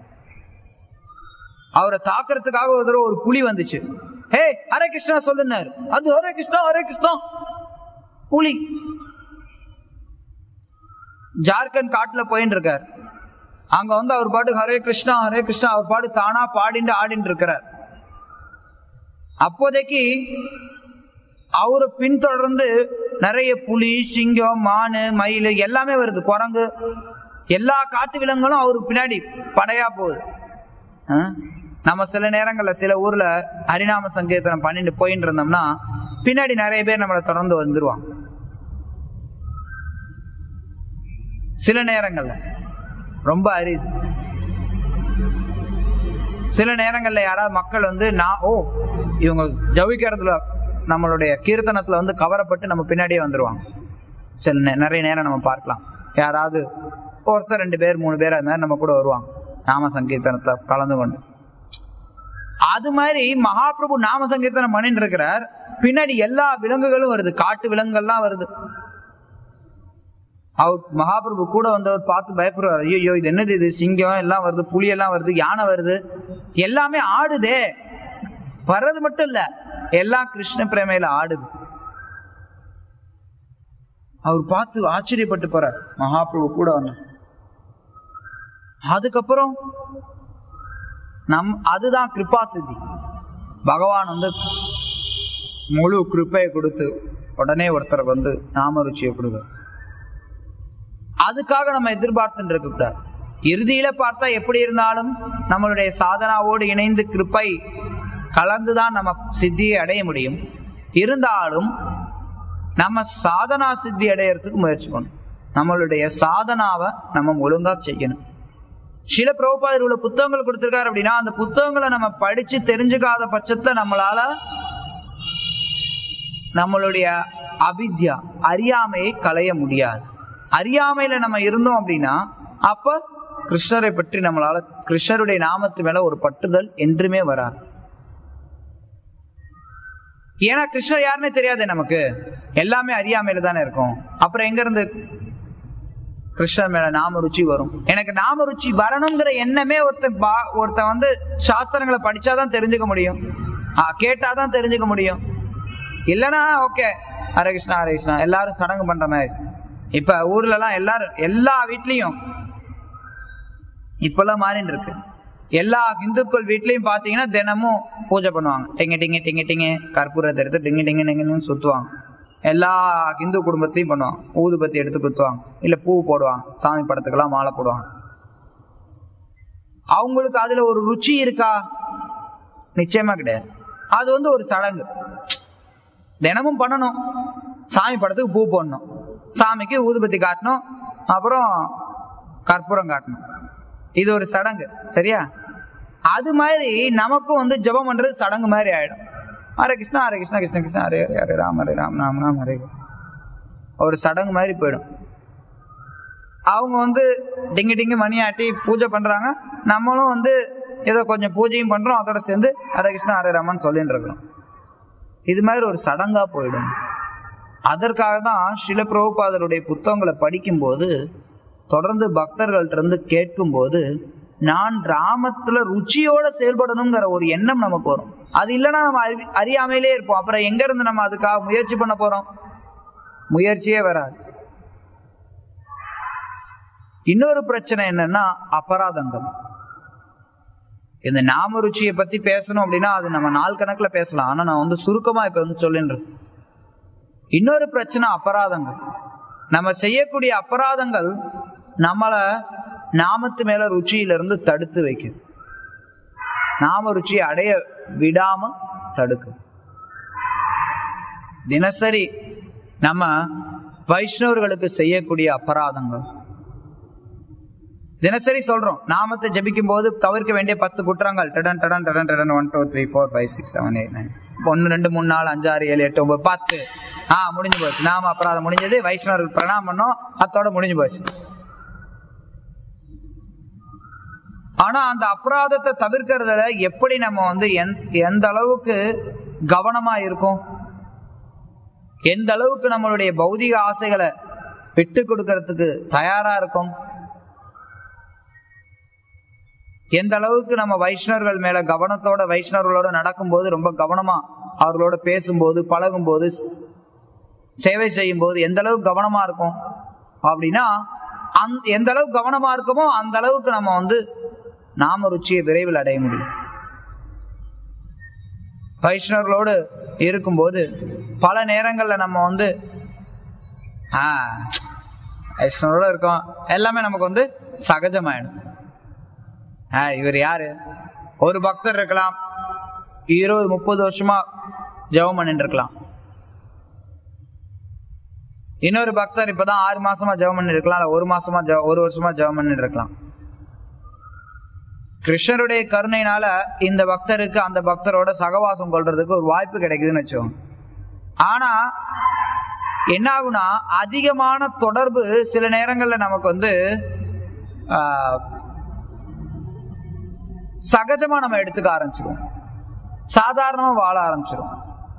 அவரை தாக்குறதுக்காக ஒரு தடவை ஒரு புலி வந்துச்சு ஹே ஹரே கிருஷ்ணா சொல்லுனாரு அது ஹரே கிருஷ்ணா ஹரே கிருஷ்ணா புலி ஜார்க்கண்ட் காட்டுல போயின்னு இருக்கார் அங்க வந்து அவர் பாட்டு ஹரே கிருஷ்ணா ஹரே கிருஷ்ணா அவர் பாட்டு தானா பாடிண்டு ஆடிட்டு இருக்கிறார் அப்போதைக்கு அவரை பின்தொடர்ந்து நிறைய புலி சிங்கம் மானு மயில் எல்லாமே வருது குரங்கு எல்லா காட்டு விலங்குகளும் அவருக்கு பின்னாடி படையா போகுது ஆ? நம்ம சில நேரங்கள்ல சில ஊர்ல ஹரிநாம சங்கீர்த்தனம் பண்ணிட்டு போயிட்டு இருந்தோம்னா பின்னாடி நிறைய பேர் நம்மளை தொடர்ந்து வந்துருவாங்க சில நேரங்கள்ல ரொம்ப அரிது சில நேரங்கள்ல யாராவது மக்கள் வந்து நான் ஓ இவங்க ஜவிக்கிறதுல நம்மளுடைய கீர்த்தனத்துல வந்து கவரப்பட்டு நம்ம பின்னாடியே வந்துருவாங்க சில நே- நிறைய நேரம் நம்ம பார்க்கலாம் யாராவது ஒருத்தர் ரெண்டு பேர் மூணு பேர் அது மாதிரி நம்ம கூட வருவாங்க நாம சங்கீர்த்தனத்துல கலந்து கொண்டு அது மாதிரி மகாபிரபு நாம சங்கீர்த்தனம் பண்ணிட்டு இருக்கிறார் பின்னாடி எல்லா விலங்குகளும் வருது காட்டு விலங்குகள்லாம் வருது அவர் மகாபிரபு கூட வந்தவர் பார்த்து பயப்படுறாரு ஐயோ இது என்னது இது சிங்கம் எல்லாம் வருது புலி எல்லாம் வருது யானை வருது எல்லாமே ஆடுதே வர்றது மட்டும் இல்ல எல்லாம் கிருஷ்ண பிரேமையில ஆடுது அவர் பார்த்து ஆச்சரியப்பட்டு போறார் மகாபிரபு கூட வந்து அதுக்கப்புறம் நம் அதுதான் கிருபா சித்தி பகவான் வந்து முழு கிருப்பையை கொடுத்து உடனே ஒருத்தருக்கு வந்து நாம ருச்சியை கொடுக்க அதுக்காக நம்ம எதிர்பார்த்துட்டு இருக்க கூடாது இறுதியில பார்த்தா எப்படி இருந்தாலும் நம்மளுடைய சாதனாவோடு இணைந்து கிருப்பை கலந்துதான் நம்ம சித்தியை அடைய முடியும் இருந்தாலும் நம்ம சாதனா சித்தி அடையறதுக்கு முயற்சி பண்ணணும் நம்மளுடைய சாதனாவை நம்ம ஒழுங்கா செய்யணும் சில பிரபுபாதர் உள்ள புத்தகங்கள் கொடுத்திருக்காரு அப்படின்னா அந்த புத்தகங்களை நம்ம படிச்சு தெரிஞ்சுக்காத பட்சத்துல நம்மளால நம்மளுடைய அவித்யா அறியாமையை களைய முடியாது அறியாமையில நம்ம இருந்தோம் அப்படின்னா அப்ப கிருஷ்ணரை பற்றி நம்மளால கிருஷ்ணருடைய நாமத்து மேல ஒரு பட்டுதல் என்றுமே வராது ஏன்னா கிருஷ்ணர் யாருன்னே தெரியாதே நமக்கு எல்லாமே அறியாமையில தானே இருக்கும் அப்புறம் எங்க இருந்து கிருஷ்ணர் மேல நாம ருச்சி வரும் எனக்கு நாம ருச்சி வரணுங்கிற எண்ணமே ஒருத்தன் பா- ஒருத்தன் வந்து சாஸ்திரங்களை படிச்சாதான் தெரிஞ்சுக்க முடியும் ஆ, கேட்டாதான் தெரிஞ்சுக்க முடியும் இல்லனா ஓகே ஹரே கிருஷ்ணா ஹரே கிருஷ்ணா எல்லாரும் சடங்கு பண்ற மாதிரி இப்ப ஊர்ல எல்லாம் எல்லாரும் எல்லா வீட்லயும் இப்பெல்லாம் மாறின்னு இருக்கு எல்லா இந்துக்கள் வீட்லயும் பாத்தீங்கன்னா தினமும் பூஜை பண்ணுவாங்க டிங்க டிங்க டிங்க டிங்க கற்பூரத்தை எடுத்து டிங்க டிங்க டிங்கன்னு சுத்துவாங்க எல்லா இந்து குடும்பத்தையும் பண்ணுவாங்க ஊதுபத்தி எடுத்து குத்துவாங்க இல்ல பூ போடுவாங்க சாமி படத்துக்கெல்லாம் மாலை போடுவாங்க அவங்களுக்கு அதுல ஒரு ருச்சி இருக்கா நிச்சயமா கிடையாது அது வந்து ஒரு சடங்கு தினமும் பண்ணணும் சாமி படத்துக்கு பூ போடணும் சாமிக்கு ஊதுபத்தி காட்டணும் அப்புறம் கற்பூரம் காட்டணும் இது ஒரு சடங்கு சரியா அது மாதிரி நமக்கும் வந்து ஜெபம் பண்றது சடங்கு மாதிரி ஆயிடும் ஹரே கிருஷ்ணா ஹரே கிருஷ்ணா கிருஷ்ண கிருஷ்ணா ஹரே ஹரே ஹரே ராம் ஹரே ராம் ராம் ராம் ஹரே ஹரே. ஒரு சடங்கு மாதிரி போயிடும் அவங்க வந்து டிங்கி டிங்கி மணி ஆட்டி பூஜை பண்றாங்க நம்மளும் வந்து ஏதோ கொஞ்சம் பூஜையும் பண்றோம் அதோட சேர்ந்து ஹரே கிருஷ்ணா ஹரே ராமன் சொல்லிட்டு இருக்கிறோம் இது மாதிரி ஒரு சடங்கா போயிடும் அதற்காக தான் சில பிரபுபாதருடைய புத்தகங்களை படிக்கும்போது தொடர்ந்து பக்தர்கள்ட்ட இருந்து கேட்கும்போது நான் ராமத்துல ருச்சியோட செயல்படணுங்கிற ஒரு எண்ணம் நமக்கு வரும் அது இல்லைன்னா நம்ம அறி அறியாமையிலே இருப்போம் அப்புறம் எங்க இருந்து நம்ம அதுக்காக முயற்சி பண்ண போறோம் முயற்சியே வராது இன்னொரு பிரச்சனை என்னன்னா அபராதங்கள் இந்த நாம ருச்சியை பத்தி பேசணும் அப்படின்னா அது நம்ம நாள் கணக்குல பேசலாம் ஆனா நான் வந்து சுருக்கமா இப்ப வந்து சொல்லின்றேன் இன்னொரு பிரச்சனை அபராதங்கள் நம்ம செய்யக்கூடிய அபராதங்கள் நம்மள நாமத்து மேல ருச்சியிலிருந்து தடுத்து வைக்குது நாம ருச்சியை அடைய விடாம தடுக்கும் தினசரி நம்ம வைஷ்ணவர்களுக்கு செய்யக்கூடிய அபராதங்கள் தினசரி சொல்றோம் நாமத்தை ஜபிக்கும் போது தவிர்க்க வேண்டிய பத்து குற்றங்கள் டடன் டடன் டடன் டடன் one two three four five six seven eight nine ஒன்னு ரெண்டு மூணு நாலு அஞ்சு ஆறு ஏழு எட்டு ஒன்பது பத்து ஆ முடிஞ்சு போச்சு நாம அபராதம் முடிஞ்சது வைஷ்ணவர்கள் பிரணாமம் பண்ணோம் அத்தோட முடிஞ்சு போச்சு ஆனா அந்த அபராதத்தை தவிர்க்கிறதுல எப்படி நம்ம வந்து எந்த- எந்த அளவுக்கு கவனமா இருக்கும் எந்த அளவுக்கு நம்மளுடைய பௌதிக ஆசைகளை விட்டு கொடுக்கறதுக்கு தயாரா இருக்கும் எந்த அளவுக்கு நம்ம வைஷ்ணவர்கள் மேல கவனத்தோட வைஷ்ணவர்களோட நடக்கும்போது ரொம்ப கவனமா அவர்களோட பேசும்போது பழகும்போது சேவை செய்யும் போது எந்த அளவுக்கு கவனமா இருக்கும் அப்படின்னா அந்த எந்த அளவுக்கு கவனமா இருக்குமோ அந்த அளவுக்கு நம்ம வந்து நாம ருச்சியை விரைவில் அடைய முடியும் வைஷ்ணவர்களோடு இருக்கும்போது பல நேரங்கள்ல நம்ம வந்து ஆ வைஷ்ணவரோட இருக்கோம் எல்லாமே நமக்கு வந்து சகஜமாயிடும் ஆ, இவர் யாரு ஒரு பக்தர் இருக்கலாம் இருபது முப்பது வருஷமா ஜெபம் பண்ணிட்டு இருக்கலாம் இன்னொரு பக்தர் இப்பதான் ஆறு மாசமா ஜெபம் பண்ணி இருக்கலாம் இல்ல ஒரு மாசமா ஜெப- ஒரு வருஷமா ஜெபம் பண்ணிட்டு இருக்கலாம் கிருஷ்ணருடைய கருணையினால இந்த பக்தருக்கு அந்த பக்தரோட சகவாசம் கொள்றதுக்கு ஒரு வாய்ப்பு கிடைக்குதுன்னு வச்சோம் ஆனா என்ன ஆகுனா அதிகமான தொடர்பு சில நேரங்கள்ல நமக்கு வந்து ஆஹ், சகஜமா நம்ம எடுத்துக்க ஆரம்பிச்சிருவோம் சாதாரணமா வாழ ஆரம்பிச்சிரும்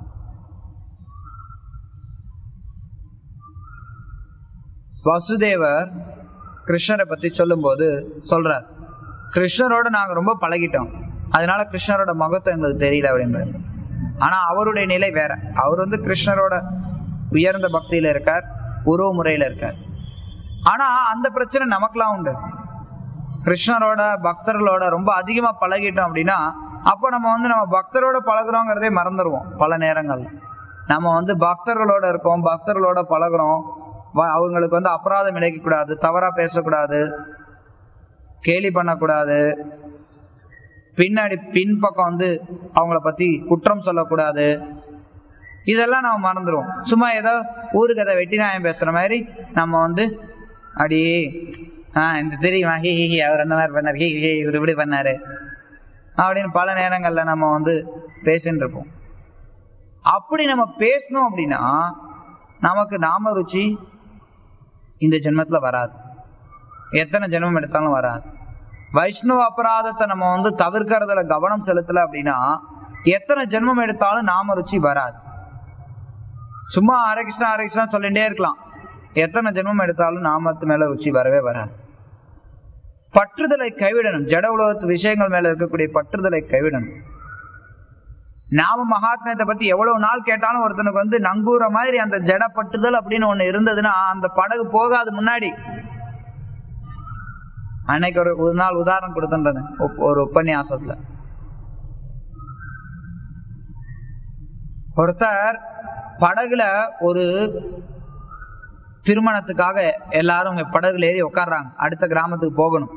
வசுதேவர் கிருஷ்ணரை பத்தி சொல்லும்போது சொல்றார் கிருஷ்ணரோட நாங்க ரொம்ப பழகிட்டோம் அதனால கிருஷ்ணரோட மகத்துவம் எங்களுக்கு தெரியல அப்படின்பாரு ஆனா அவருடைய நிலை வேற அவர் வந்து கிருஷ்ணரோட உயர்ந்த பக்தியில இருக்கார் உறவு முறையில இருக்கார் ஆனா அந்த பிரச்சனை நமக்கெல்லாம் உண்டு கிருஷ்ணரோட பக்தர்களோட ரொம்ப அதிகமா பழகிட்டோம் அப்படின்னா அப்போ நம்ம வந்து நம்ம பக்தரோட பழகுறோங்கிறதே மறந்துடுவோம் பல நேரங்கள்ல நம்ம வந்து பக்தர்களோட இருக்கோம் பக்தர்களோட பழகுறோம் வ- அவங்களுக்கு வந்து அபராதம் இழைக்க கூடாது தவறா பேசக்கூடாது கேலி பண்ணக்கூடாது பின்னாடி பின்பக்கம் வந்து அவங்கள பத்தி குற்றம் சொல்லக்கூடாது இதெல்லாம் நம்ம மறந்துடுவோம் சும்மா ஏதோ ஊருக்கு அதை வெட்டி நாயம் பேசுற மாதிரி நம்ம வந்து அடி ஆ இந்த தெரியுமா ஹி ஹி ஹி அவர் அந்த மாதிரி பண்ணார் ஹி ஹி இவர் இப்படி பண்ணாரு அப்படின்னு பல நேரங்கள்ல நம்ம வந்து பேசிட்டு இருப்போம் அப்படி நம்ம பேசணும் அப்படின்னா நமக்கு நாம ருச்சி இந்த ஜென்மத்துல வராது எத்தனை ஜென்மம் எடுத்தாலும் வராது வைஷ்ணவ அபராதத்தை நம்ம வந்து தவிர்க்கறதுல கவனம் செலுத்தல அப்படின்னா எத்தனை ஜென்மம் எடுத்தாலும் நாம ருச்சி வராது சும்மா ஹரே கிருஷ்ணா ஹரே கிருஷ்ணா சொல்லிட்டே இருக்கலாம் எத்தனை ஜென்மம் எடுத்தாலும் நாமத்து மேல ருச்சி வரவே வராது பற்றுதலை கைவிடணும் ஜட உலகத்து விஷயங்கள் மேல இருக்கக்கூடிய பற்றுதலை கைவிடணும் நாம மகாத்மியத்தை பத்தி எவ்வளவு நாள் கேட்டாலும் ஒருத்தனுக்கு வந்து நங்கூர மாதிரி அந்த ஜட பற்றுதல் அப்படின்னு ஒண்ணு இருந்ததுன்னா அந்த படகு போகாது முன்னாடி அன்னைக்கு ஒரு ஒரு நாள் உதாரணம் கொடுத்துன்றது ஒரு உபன்யாசத்துல ஒருத்தர் படகுல ஒரு திருமணத்துக்காக எல்லாரும் இங்க படகுல ஏறி உட்கார்றாங்க அடுத்த கிராமத்துக்கு போகணும்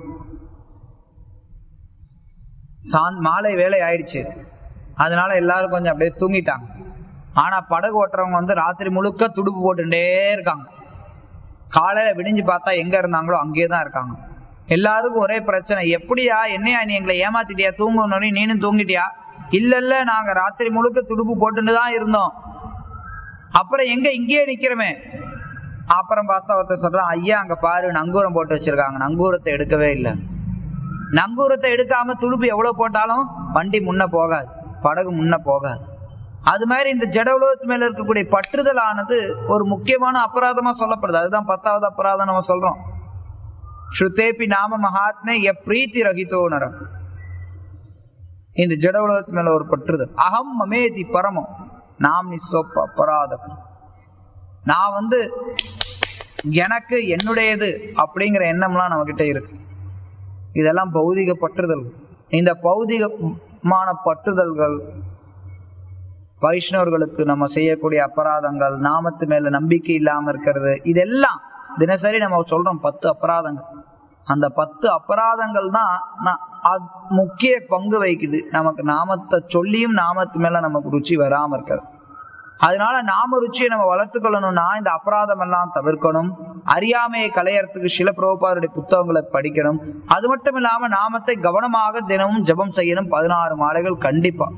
சாந் மாலை வேலை ஆயிடுச்சு அதனால எல்லாரும் கொஞ்சம் அப்படியே தூங்கிட்டாங்க ஆனா படகு ஓட்டுறவங்க வந்து ராத்திரி முழுக்க துடுப்பு போட்டுட்டே இருக்காங்க காலையில விடிஞ்சு பார்த்தா எங்க இருந்தாங்களோ அங்கேயே தான் இருக்காங்க எல்லாருக்கும் ஒரே பிரச்சனை எப்படியா என்னையா நீ எங்களை ஏமாத்திட்டியா தூங்கணும் நீனும் தூங்கிட்டியா இல்ல இல்ல நாங்க ராத்திரி முழுக்க துடுப்பு போட்டுட்டு தான் இருந்தோம் அப்புறம் எங்க இங்கேயே நிக்கிறோமே அப்புறம் பார்த்தா ஒருத்தர் சொல்றான் ஐயா அங்க பாரு நங்கூரம் போட்டு வச்சிருக்காங்க நங்கூரத்தை எடுக்கவே இல்லை நங்கூரத்தை எடுக்காம துடுப்பு எவ்வளவு போட்டாலும் வண்டி முன்ன போகாது படகு முன்ன போகாது அது மாதிரி இந்த ஜட உலகத்து மேல இருக்கக்கூடிய பற்றுதலானது ஒரு முக்கியமான அபராதமா சொல்லப்படுது அதுதான் பத்தாவது அபராதம் நம்ம சொல்றோம் ஸ்ருதேபி நாம மகாத்மே எ பிரீத்தி ரகிதோ நரம் இந்த ஜட உலகத்து மேல ஒரு பற்றுதல் அகம் மமேதி பரமம் நாம் நிசோப்ப அபராதம் நான் வந்து எனக்கு என்னுடையது அப்படிங்கிற எண்ணம்லாம் நம்ம கிட்ட இருக்கு இதெல்லாம் பௌதிக பற்றுதல் இந்த பௌதிகமான பற்றுதல்கள் வைஷ்ணவர்களுக்கு நம்ம செய்யக்கூடிய அபராதங்கள் நாமத்து மேல நம்பிக்கை இல்லாம இருக்கிறது இதெல்லாம் தினசரி நம்ம சொல்றோம் பத்து அபராதங்கள் அந்த பத்து அபராதங்கள் தான் நா- அது முக்கிய பங்கு வகிக்குது நமக்கு நாமத்தை சொல்லியும் நாமத்து மேல நமக்கு ருச்சி வராம இருக்கிறது அதனால நாம ருச்சியை நம்ம வளர்த்து கொள்ளணும்னா இந்த அபராதம் எல்லாம் தவிர்க்கணும் அறியாமையை களையறதுக்கு சில பிரபுபாருடைய புத்தகங்களை படிக்கணும் அது மட்டும் இல்லாம நாமத்தை கவனமாக தினமும் ஜெபம் செய்யணும் பதினாறு மாலைகள் கண்டிப்பா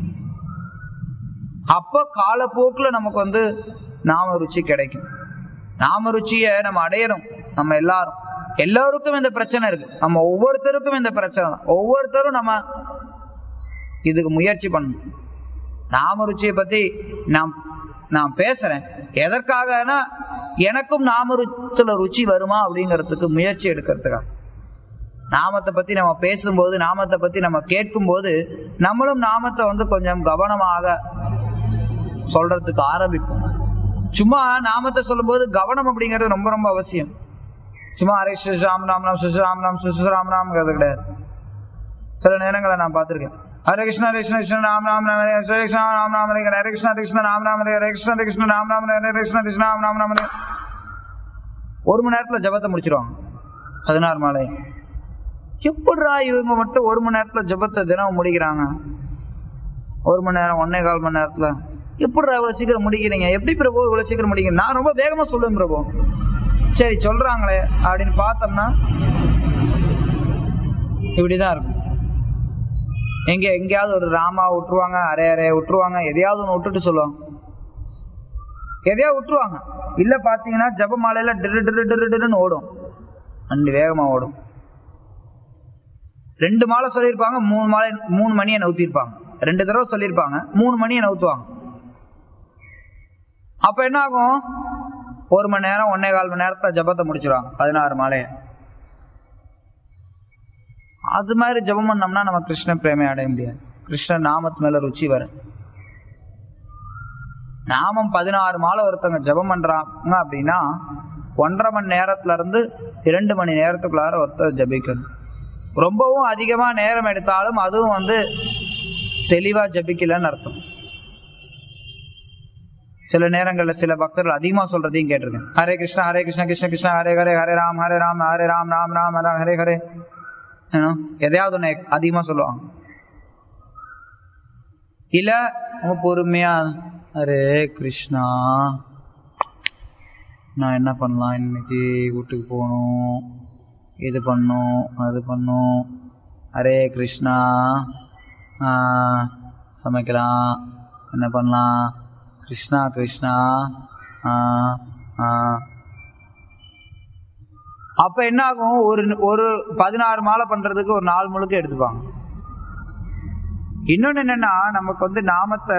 அப்ப காலப்போக்குல நமக்கு வந்து நாம ருச்சி கிடைக்கும் நாம ருச்சியை நம்ம அடையணும் நம்ம எல்லாரும் எல்லாருக்கும் இந்த பிரச்சனை இருக்கு நம்ம ஒவ்வொருத்தருக்கும் இந்த பிரச்சனை தான் ஒவ்வொருத்தரும் நம்ம இதுக்கு முயற்சி பண்ணணும் நாம ருச்சியை பத்தி நான் நான் பேசுறேன் எதற்காகனா எனக்கும் நாமருத்துல ருச்சி வருமா அப்படிங்கிறதுக்கு முயற்சி எடுக்கிறதுக்காக நாமத்தை பத்தி நம்ம பேசும்போது நாமத்தை பத்தி நம்ம கேட்கும்போது நம்மளும் நாமத்தை வந்து கொஞ்சம் கவனமாக சொல்றதுக்கு ஆரம்பிப்போம் சும்மா நாமத்தை சொல்லும்போது கவனம் அப்படிங்கிறது ரொம்ப ரொம்ப அவசியம் சும்மா ஹரே ஸ்ரீ ராம் ராம் ராம் சுஷ் ராம் ராம் சுஷ் ராம் ராம்ங்கிறது கிடையாது சில நேரங்களை நான் பார்த்திருக்கேன் ஹரே கிருஷ்ணா ஹரே கிருஷ்ணா கிருஷ்ண ராம் ராம் ராம் ஹரே ஹரே கிருஷ்ணா ராம் ராம் ஹரே ஹரே கிருஷ்ணா ஹரே கிருஷ்ணா ராம் ராம் ஹரே ஹரே கிருஷ்ணா ஹரே கிருஷ்ணா ராம் ராம் ஹரே ஹரே கிருஷ்ணா கிருஷ்ண ராம் ராம் ராம் ஹரே ஒரு மணி நேரத்துல ஜபத்தை முடிச்சிருவாங்க பதினாறு மாலை எப்படிடா இவங்க மட்டும் ஒரு மணி நேரத்துல ஜபத்தை தினம் முடிக்கிறாங்க ஒரு மணி நேரம் ஒன்னே கால் மணி நேரத்துல எப்படிடா இவ்வளவு சீக்கிரம் முடிக்கிறீங்க எப்படி பிரபு இவ்வளவு சீக்கிரம் முடிக்கிறீங்க நான் ரொம்ப வேகமா சொல்லுவேன் பிரபு சரி சொல்றாங்களே அப்படின்னு பார்த்தோம்னா இப்படிதான் இருக்கும் எங்க எங்கேயாவது ஒரு ராமா விட்டுருவாங்க அரே அரே விட்டுருவாங்க எதையாவது ஒன்று விட்டுட்டு சொல்லுவாங்க எதையாவது விட்டுருவாங்க இல்ல பாத்தீங்கன்னா ஜபமாலையில டிரு டிரு டிரு டிருன்னு ஓடும் அண்டு வேகமா ஓடும் ரெண்டு மாலை சொல்லியிருப்பாங்க மூணு மாலை மூணு மணியை நவுத்திருப்பாங்க ரெண்டு தடவை சொல்லியிருப்பாங்க மூணு மணியை நவுத்துவாங்க அப்ப என்ன ஆகும் ஒரு மணி நேரம் ஒன்னே கால் மணி நேரத்தை ஜபத்தை முடிச்சிருவாங்க பதினாறு மாலையை அது மாதிரி ஜபம் பண்ணோம்னா நம்ம கிருஷ்ண பிரேமை அடைய முடியாது கிருஷ்ண நாமத்து மேல ருச்சி வரும் நாமம் பதினாறு மாலை ஒருத்தவங்க ஜபம் பண்றாங்க அப்படின்னா ஒன்றரை மணி நேரத்துல இருந்து இரண்டு மணி நேரத்துக்குள்ளார ஒருத்தர் ஜபிக்கணும் ரொம்பவும் அதிகமா நேரம் எடுத்தாலும் அதுவும் வந்து தெளிவா ஜபிக்கலன்னு அர்த்தம் சில நேரங்கள்ல சில பக்தர்கள் அதிகமா சொல்றதையும் கேட்டிருக்கேன் ஹரே கிருஷ்ணா ஹரே கிருஷ்ணா கிருஷ்ண கிருஷ்ணா ஹரே ஹரே ஹரே ராம் ஹரே ராம் ஹரே ராம் ராம் ராம் ஹரே ஹரே ஹரே ஏன்னா, எதையாவது ஒண்ணு அதிகமா சொல்லுவாங்க இல்ல அவங்க பொறுமையா ஹரே கிருஷ்ணா நான் என்ன பண்ணலாம் இன்னைக்கு வீட்டுக்கு போகணும் இது பண்ணும் அது பண்ணும் ஹரே கிருஷ்ணா ஆ, சமைக்கலாம் என்ன பண்ணலாம் கிருஷ்ணா கிருஷ்ணா ஆ, ஆ. அப்ப என்ன ஆகும் ஒரு ஒரு பதினாறு மாலை பண்றதுக்கு ஒரு நாள் முழுக்க எடுத்துப்பாங்க இன்னொன்னு என்னன்னா நமக்கு வந்து நாமத்தை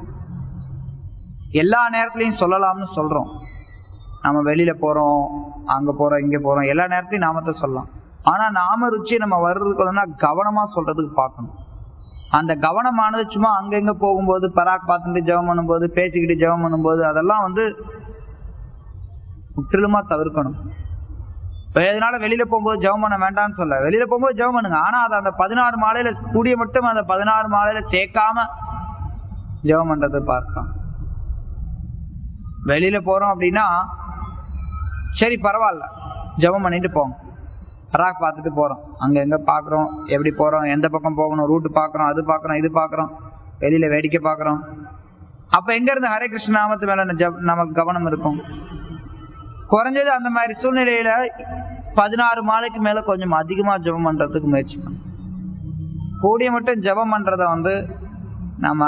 எல்லா நேரத்துலயும் சொல்லலாம்னு சொல்றோம் நம்ம வெளியில போறோம் அங்க போறோம் இங்க போறோம் எல்லா நேரத்தையும் நாமத்தை சொல்லலாம் ஆனா நாம ருச்சி நம்ம வர்றதுக்குள்ளனா கவனமா சொல்றதுக்கு பார்க்கணும் அந்த கவனமானது சும்மா அங்கங்க போகும்போது பராக் பார்த்துட்டு ஜெபம் பண்ணும்போது பேசிக்கிட்டு ஜெபம் பண்ணும்போது அதெல்லாம் வந்து முற்றிலுமா தவிர்க்கணும் இப்ப எதனால வெளியில போகும்போது ஜெபம் பண்ண வேண்டாம்னு சொல்ல வெளியில போகும்போது ஜெபம் பண்ணுங்க ஆனா அது அந்த பதினாறு மாலையில கூடிய மட்டும் அந்த பதினாறு மாலையில சேர்க்காம ஜெபம் பண்றது பார்க்கலாம் வெளியில போறோம் அப்படின்னா சரி பரவாயில்ல ஜெபம் பண்ணிட்டு போங்க பராக் பார்த்துட்டு போறோம் அங்க எங்க பாக்குறோம் எப்படி போறோம் எந்த பக்கம் போகணும் ரூட் பாக்குறோம் அது பாக்குறோம் இது பாக்குறோம் வெளியில வேடிக்கை பாக்குறோம் அப்ப எங்க இருந்து ஹரே கிருஷ்ண நாமத்து மேல ஜப- நமக்கு கவனம் இருக்கும் குறைஞ்சது அந்த மாதிரி சூழ்நிலையில பதினாறு மாலைக்கு மேல கொஞ்சம் அதிகமா ஜெபம் பண்றதுக்கு முயற்சி பண்ணணும் கூடிய மட்டும் ஜெபம் பண்றத வந்து நம்ம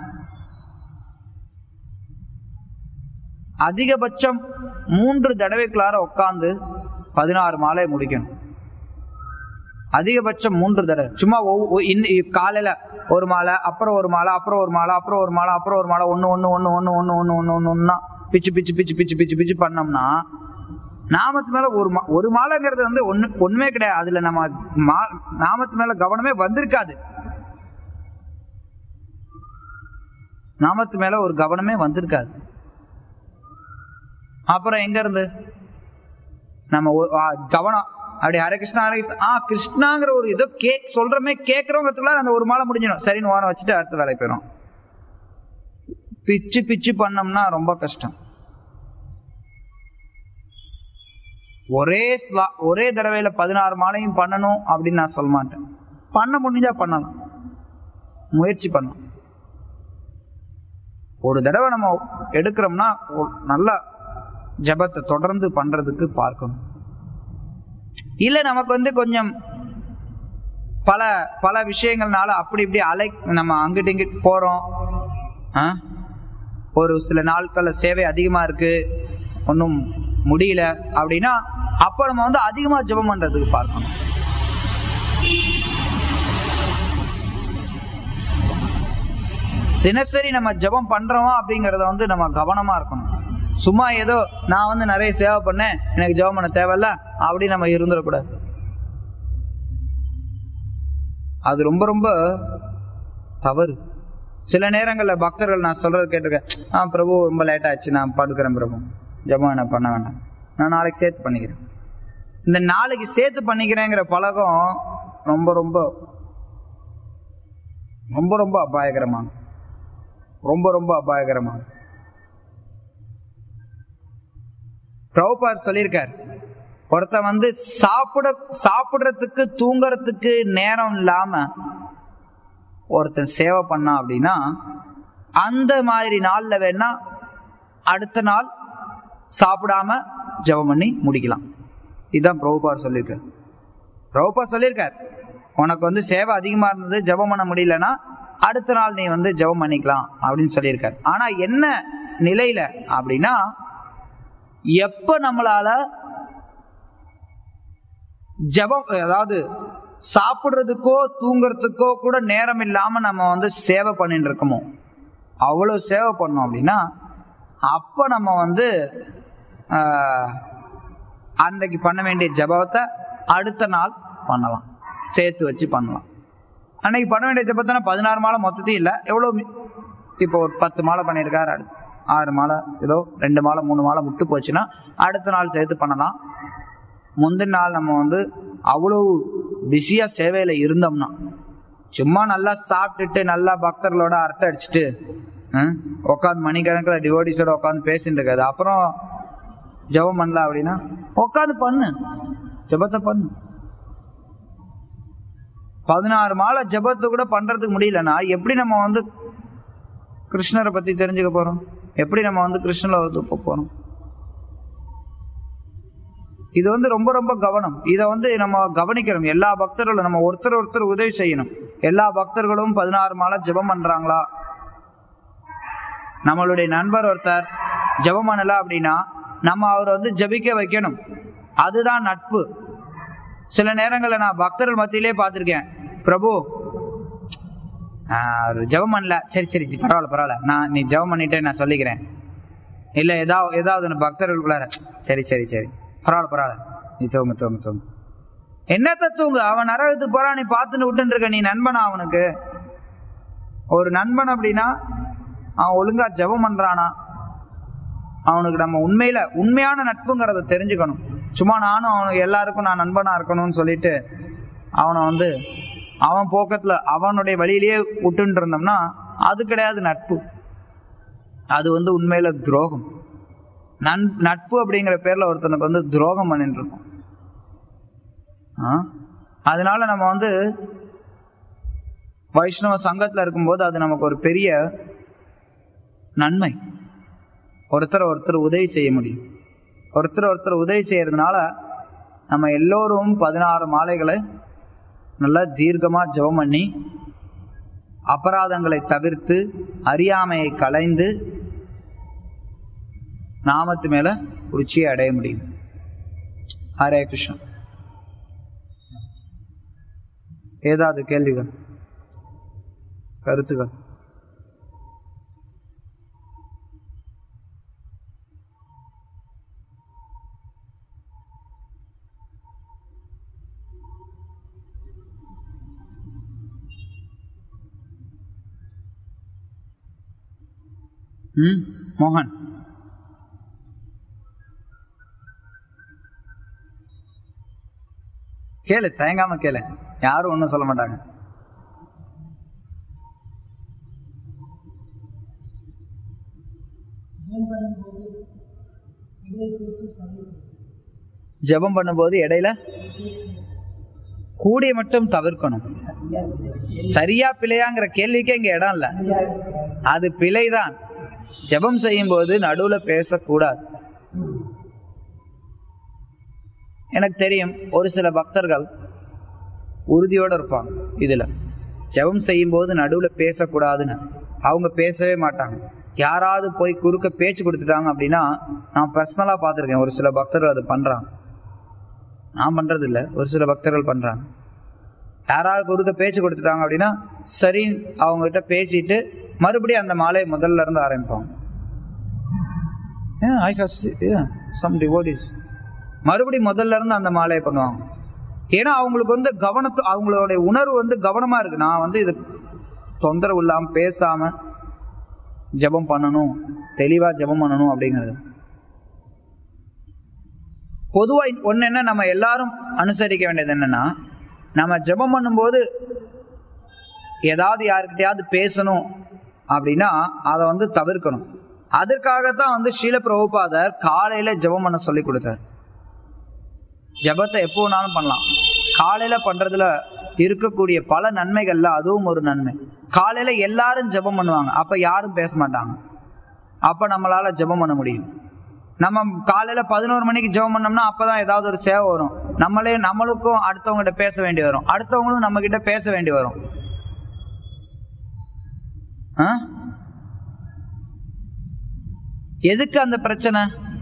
அதிகபட்சம் மூன்று தடவைக்குள்ளார உட்கார்ந்து பதினாறு மாலை முடிக்கணும் அதிகபட்சம் மூன்று தடவை சும்மா ஒவ்வொ- ஒ- இந்த இ- காலையில ஒரு மாலை அப்புறம் ஒரு மாலை அப்புறம் ஒரு மாலை அப்புறம் ஒரு மாலை அப்புறம் ஒரு மாலை ஒண்ணு ஒண்ணு ஒண்ணு ஒண்ணு ஒண்ணு ஒண்ணு ஒண்ணு ஒண்ணு ஒண்ணா பிச்சு பிச்சு பிச்சு பிச்சு பிச்சு பிச்சு பண்ணோம்னா நாமத்து மேல ஒரு மா- ஒரு மாலைங்கிறது வந்து ஒண்ணு ஒண்ணுமே கிடையாது அதுல நம்ம மா- நாமத்து மேல கவனமே வந்திருக்காது நாமத்து மேல ஒரு கவனமே வந்திருக்காது அப்புறம் எங்க இருந்து நம்ம ஒ- ஆ, கவனம் அப்படி ஹரே கிருஷ்ணா ஹரே கிருஷ்ணா ஆ கிருஷ்ணாங்கிற ஒரு ஏதோ கேக் சொல்றமே கேட்கறோங்கிறதுக்குள்ள அந்த ஒரு மாலை முடிஞ்சிடும் சரின்னு ஓரம் வச்சுட்டு அடுத்த வேலை போயிடும் பிச்சு பிச்சு பண்ணோம்னா ரொம்ப கஷ்டம் ஒரே ஸ்லா- ஒரே தடவையில பதினாறு மாலையும் பண்ணணும் அப்படின்னு நான் சொல்ல மாட்டேன் பண்ண முடிஞ்சா பண்ணலாம் முயற்சி பண்ணலாம் ஒரு தடவை நம்ம எடுக்கிறோம்னா ஒரு நல்ல ஜபத்தை தொடர்ந்து பண்றதுக்கு பார்க்கணும் இல்ல நமக்கு வந்து கொஞ்சம் பல பல விஷயங்கள்னால அப்படி இப்படி அலை நம்ம அங்கிட்டு இங்கிட்டு போறோம் ஆ? ஒரு சில நாட்கள்ல சேவை அதிகமா இருக்கு ஒன்றும் முடியல அப்படின்னா அப்ப நம்ம வந்து அதிகமா ஜெபம் பண்றதுக்கு பார்க்கணும் தினசரி நம்ம ஜெபம் பண்றோமா அப்படிங்கறத வந்து நம்ம கவனமா இருக்கணும் சும்மா ஏதோ நான் வந்து நிறைய சேவை பண்ணேன் எனக்கு ஜெபம் பண்ண தேவையில்ல அப்படி நம்ம இருந்துடக்கூடாது அது ரொம்ப ரொம்ப தவறு சில நேரங்கள்ல பக்தர்கள் நான் சொல்றது கேட்டிருக்கேன் ஆ பிரபு ரொம்ப லேட் ஆச்சு நான் படுக்கிறேன் பிரபு ஜெபம் என்ன பண்ண வேண்டாம் நான் நாளைக்கு சேர்த்து பண்ணிக்கிறேன் இந்த நாளைக்கு சேர்த்து பண்ணிக்கிறேங்கிற பழக்கம் ரொம்ப ரொம்ப ரொம்ப ரொம்ப அபாயகரமான ரொம்ப ரொம்ப அபாயகரமான பிரபுபார் சொல்லியிருக்கார் ஒருத்தன் வந்து சாப்பிட சாப்பிடுறதுக்கு தூங்குறதுக்கு நேரம் இல்லாம ஒருத்தன் சேவை பண்ணான் அப்படின்னா அந்த மாதிரி நாள்ல வேணா அடுத்த நாள் சாப்பிடாம ஜெபம் பண்ணி முடிக்கலாம் இதுதான் பிரபுபார் சொல்லியிருக்கார் பிரபுபார் சொல்லியிருக்கார் உனக்கு வந்து சேவை அதிகமா இருந்தது ஜெபம் பண்ண முடியலன்னா அடுத்த நாள் நீ வந்து ஜெபம் பண்ணிக்கலாம் அப்படின்னு சொல்லியிருக்கார் ஆனா என்ன நிலையில அப்படின்னா எப்ப நம்மளால ஜெபம் அதாவது சாப்பிடுறதுக்கோ தூங்குறதுக்கோ கூட நேரம் இல்லாம நம்ம வந்து சேவை பண்ணிட்டு இருக்கோமோ அவ்வளவு சேவை பண்ணோம் அப்படின்னா அப்ப நம்ம வந்து ஆஹ், அன்றைக்கு பண்ண வேண்டிய ஜெபத்தை அடுத்த நாள் பண்ணலாம் சேர்த்து வச்சு பண்ணலாம் அன்னைக்கு பண்ண வேண்டிய ஜெபத்தை பதினாறு மாலை மொத்தத்தையும் இல்லை எவ்வளோ மி- இப்போ ஒரு பத்து மாலை பண்ணியிருக்காரு அடுத்து ஆறு மாலை ஏதோ ரெண்டு மாலை மூணு மாலை விட்டு போச்சுன்னா அடுத்த நாள் சேர்த்து பண்ணலாம் முந்தின நாள் நம்ம வந்து அவ்வளவு பிஸியா சேவையில இருந்தோம்னா சும்மா நல்லா சாப்பிட்டுட்டு நல்லா பக்தர்களோட அரட்டை அடிச்சுட்டு உட்காந்து மணிக்கணக்கில் டிவோடிஸோட உட்காந்து பேசிட்டு இருக்காது அப்புறம் ஜெபம் பண்ணல அப்படின்னா உட்காந்து பண்ணு ஜெபத்தை பண்ணு பதினாறு மாலை ஜெபத்தை கூட பண்றதுக்கு முடியலன்னா எப்படி நம்ம வந்து கிருஷ்ணரை பத்தி தெரிஞ்சுக்க போறோம் எப்படி நம்ம வந்து கிருஷ்ணல போக போறோம் இது வந்து ரொம்ப ரொம்ப கவனம் இதை வந்து நம்ம கவனிக்கணும் எல்லா பக்தர்களும் நம்ம ஒருத்தர் ஒருத்தர் உதவி செய்யணும் எல்லா பக்தர்களும் பதினாறு மாலை ஜெபம் பண்றாங்களா நம்மளுடைய நண்பர் ஒருத்தர் ஜெபம் பண்ணல அப்படின்னா நம்ம அவரை வந்து ஜெபிக்க வைக்கணும் அதுதான் நட்பு சில நேரங்களில் நான் பக்தர்கள் மத்தியிலே பார்த்துருக்கேன் பிரபு ஆஹ், அவர் ஜெபம் பண்ணல சரி சரி ஜி, பரவாயில்ல பரவாயில்ல நான் நீ ஜெபம் பண்ணிட்டே நான் சொல்லிக்கிறேன் இல்ல ஏதாவது ஏதாவது ஒன்று பக்தர்களுக்குள்ளார சரி சரி சரி பரவாயில்ல பரவாயில்ல நீ தூங்கு தூங்கு தூங்கு என்னத்த தூங்கு அவன் நரகத்துக்கு போறான் நீ பார்த்துட்டு விட்டுன்னு இருக்க நீ நண்பனா அவனுக்கு ஒரு நண்பன் அப்படின்னா அவன் ஒழுங்கா ஜெபம் பண்றானா அவனுக்கு நம்ம உண்மையில உண்மையான நட்புங்கிறத தெரிஞ்சுக்கணும் சும்மா நானும் அவனுக்கு எல்லாருக்கும் நான் நண்பனா இருக்கணும்னு சொல்லிட்டு அவனை வந்து அவன் போக்கத்துல அவனுடைய வழியிலேயே விட்டுன்னு இருந்தோம்னா அது கிடையாது நட்பு அது வந்து உண்மையில துரோகம் நன் நட்பு அப்படிங்கிற பேர்ல ஒருத்தனுக்கு வந்து துரோகம் பண்ணிட்டு இருக்கோம் ஆ? அதனால நம்ம வந்து வைஷ்ணவ சங்கத்துல இருக்கும்போது அது நமக்கு ஒரு பெரிய நன்மை ஒருத்தர் ஒருத்தர் உதவி செய்ய முடியும் ஒருத்தர் ஒருத்தர் உதவி செய்யறதுனால நம்ம எல்லோரும் பதினாறு மாலைகளை நல்லா தீர்க்கமா ஜெபம் பண்ணி அபராதங்களை தவிர்த்து அறியாமையை களைந்து நாமத்து மேல ருச்சியை அடைய முடியும் ஹரே கிருஷ்ணன் ஏதாவது கேள்விகள் கருத்துகள் ம் மோகன் கேளு தயங்காம கேளு யாரும் ஒன்றும் சொல்ல மாட்டாங்க ஜெபம் பண்ணும்போது இடையில கூடிய மட்டும் தவிர்க்கணும் சரியா பிழையாங்கிற கேள்விக்கே இங்க இடம் இல்ல அது பிழைதான் ஜெபம் செய்யும் போது நடுவுல பேசக்கூடாது எனக்கு தெரியும் ஒரு சில பக்தர்கள் உறுதியோட இருப்பாங்க இதுல ஜெபம் செய்யும் போது நடுவுல பேசக்கூடாதுன்னு அவங்க பேசவே மாட்டாங்க யாராவது போய் குறுக்க பேச்சு கொடுத்துட்டாங்க அப்படின்னா நான் பர்சனலா பார்த்துருக்கேன் ஒரு சில பக்தர்கள் அது பண்றாங்க நான் பண்றது இல்ல ஒரு சில பக்தர்கள் பண்றாங்க யாராவது குறுக்க பேச்சு கொடுத்துட்டாங்க அப்படின்னா சரி அவங்க கிட்ட பேசிட்டு மறுபடியும் அந்த மாலை முதல்ல இருந்து ஆரம்பிப்பாங்க ஐ சம் டிவோடிஸ் மறுபடியும் முதல்ல இருந்து அந்த மாலையை பண்ணுவாங்க ஏன்னா அவங்களுக்கு வந்து கவனத்து அவங்களுடைய உணர்வு வந்து கவனமா இருக்கு நான் வந்து இது தொந்தரவு இல்லாம பேசாம ஜெபம் பண்ணணும் தெளிவா ஜெபம் பண்ணணும் அப்படிங்கிறது பொதுவா ஒண்ணு என்ன நம்ம எல்லாரும் அனுசரிக்க வேண்டியது என்னன்னா நம்ம ஜெபம் பண்ணும்போது ஏதாவது யாருக்கிட்டையாவது பேசணும் அப்படின்னா அதை வந்து தவிர்க்கணும் அதற்காகத்தான் வந்து ஷீல பிரபுபாதர் காலையில ஜெபம் பண்ண சொல்லி கொடுத்தார் ஜெபத்தை எப்போ வேணாலும் பண்ணலாம் காலையில பண்றதுல இருக்கக்கூடிய பல நன்மைகள்ல அதுவும் ஒரு நன்மை காலையில எல்லாரும் ஜெபம் பண்ணுவாங்க அப்ப யாரும் பேச மாட்டாங்க அப்ப நம்மளால ஜெபம் பண்ண முடியும் நம்ம காலையில பதினோரு மணிக்கு ஜெபம் பண்ணோம்னா அப்பதான் ஏதாவது ஒரு சேவை வரும் நம்மளே நம்மளுக்கும் அடுத்தவங்க கிட்ட பேச வேண்டி வரும் அடுத்தவங்களும் நம்ம கிட்ட பேச வேண்டி வரும் ஆ? எதுக்கு அந்த பிரச்சனை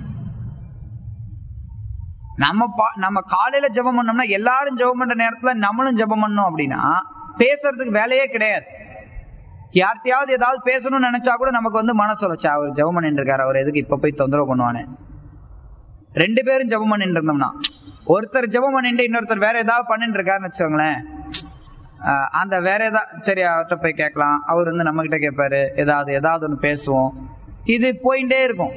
நம்ம பா- நம்ம காலையில ஜெபம் பண்ணோம்னா எல்லாரும் ஜெபம் பண்ற நேரத்துல நம்மளும் ஜெபம் பண்ணோம் அப்படின்னா பேசுறதுக்கு வேலையே கிடையாது யார்கிட்டயாவது ஏதாவது பேசணும்னு நினைச்சா கூட நமக்கு வந்து மனசு வச்சா அவர் ஜெபம் பண்ணிட்டு இருக்காரு அவர் எதுக்கு இப்ப போய் தொந்தரவு பண்ணுவானே ரெண்டு பேரும் ஜெபம் பண்ணிட்டு இருந்தோம்னா ஒருத்தர் ஜெபம் பண்ணிட்டு இன்னொருத்தர் வேற ஏதாவது பண்ணிட்டு இருக்காருன்னு வச்சுக்கோங்களேன் ஆஹ் அந்த வேற ஏதாவது சரி அவர்கிட்ட போய் கேட்கலாம் அவர் வந்து நம்ம கிட்ட கேட்பாரு ஏதாவது ஏதாவது ஒன்று பேசுவோம் இது போயிட்டே இருக்கும்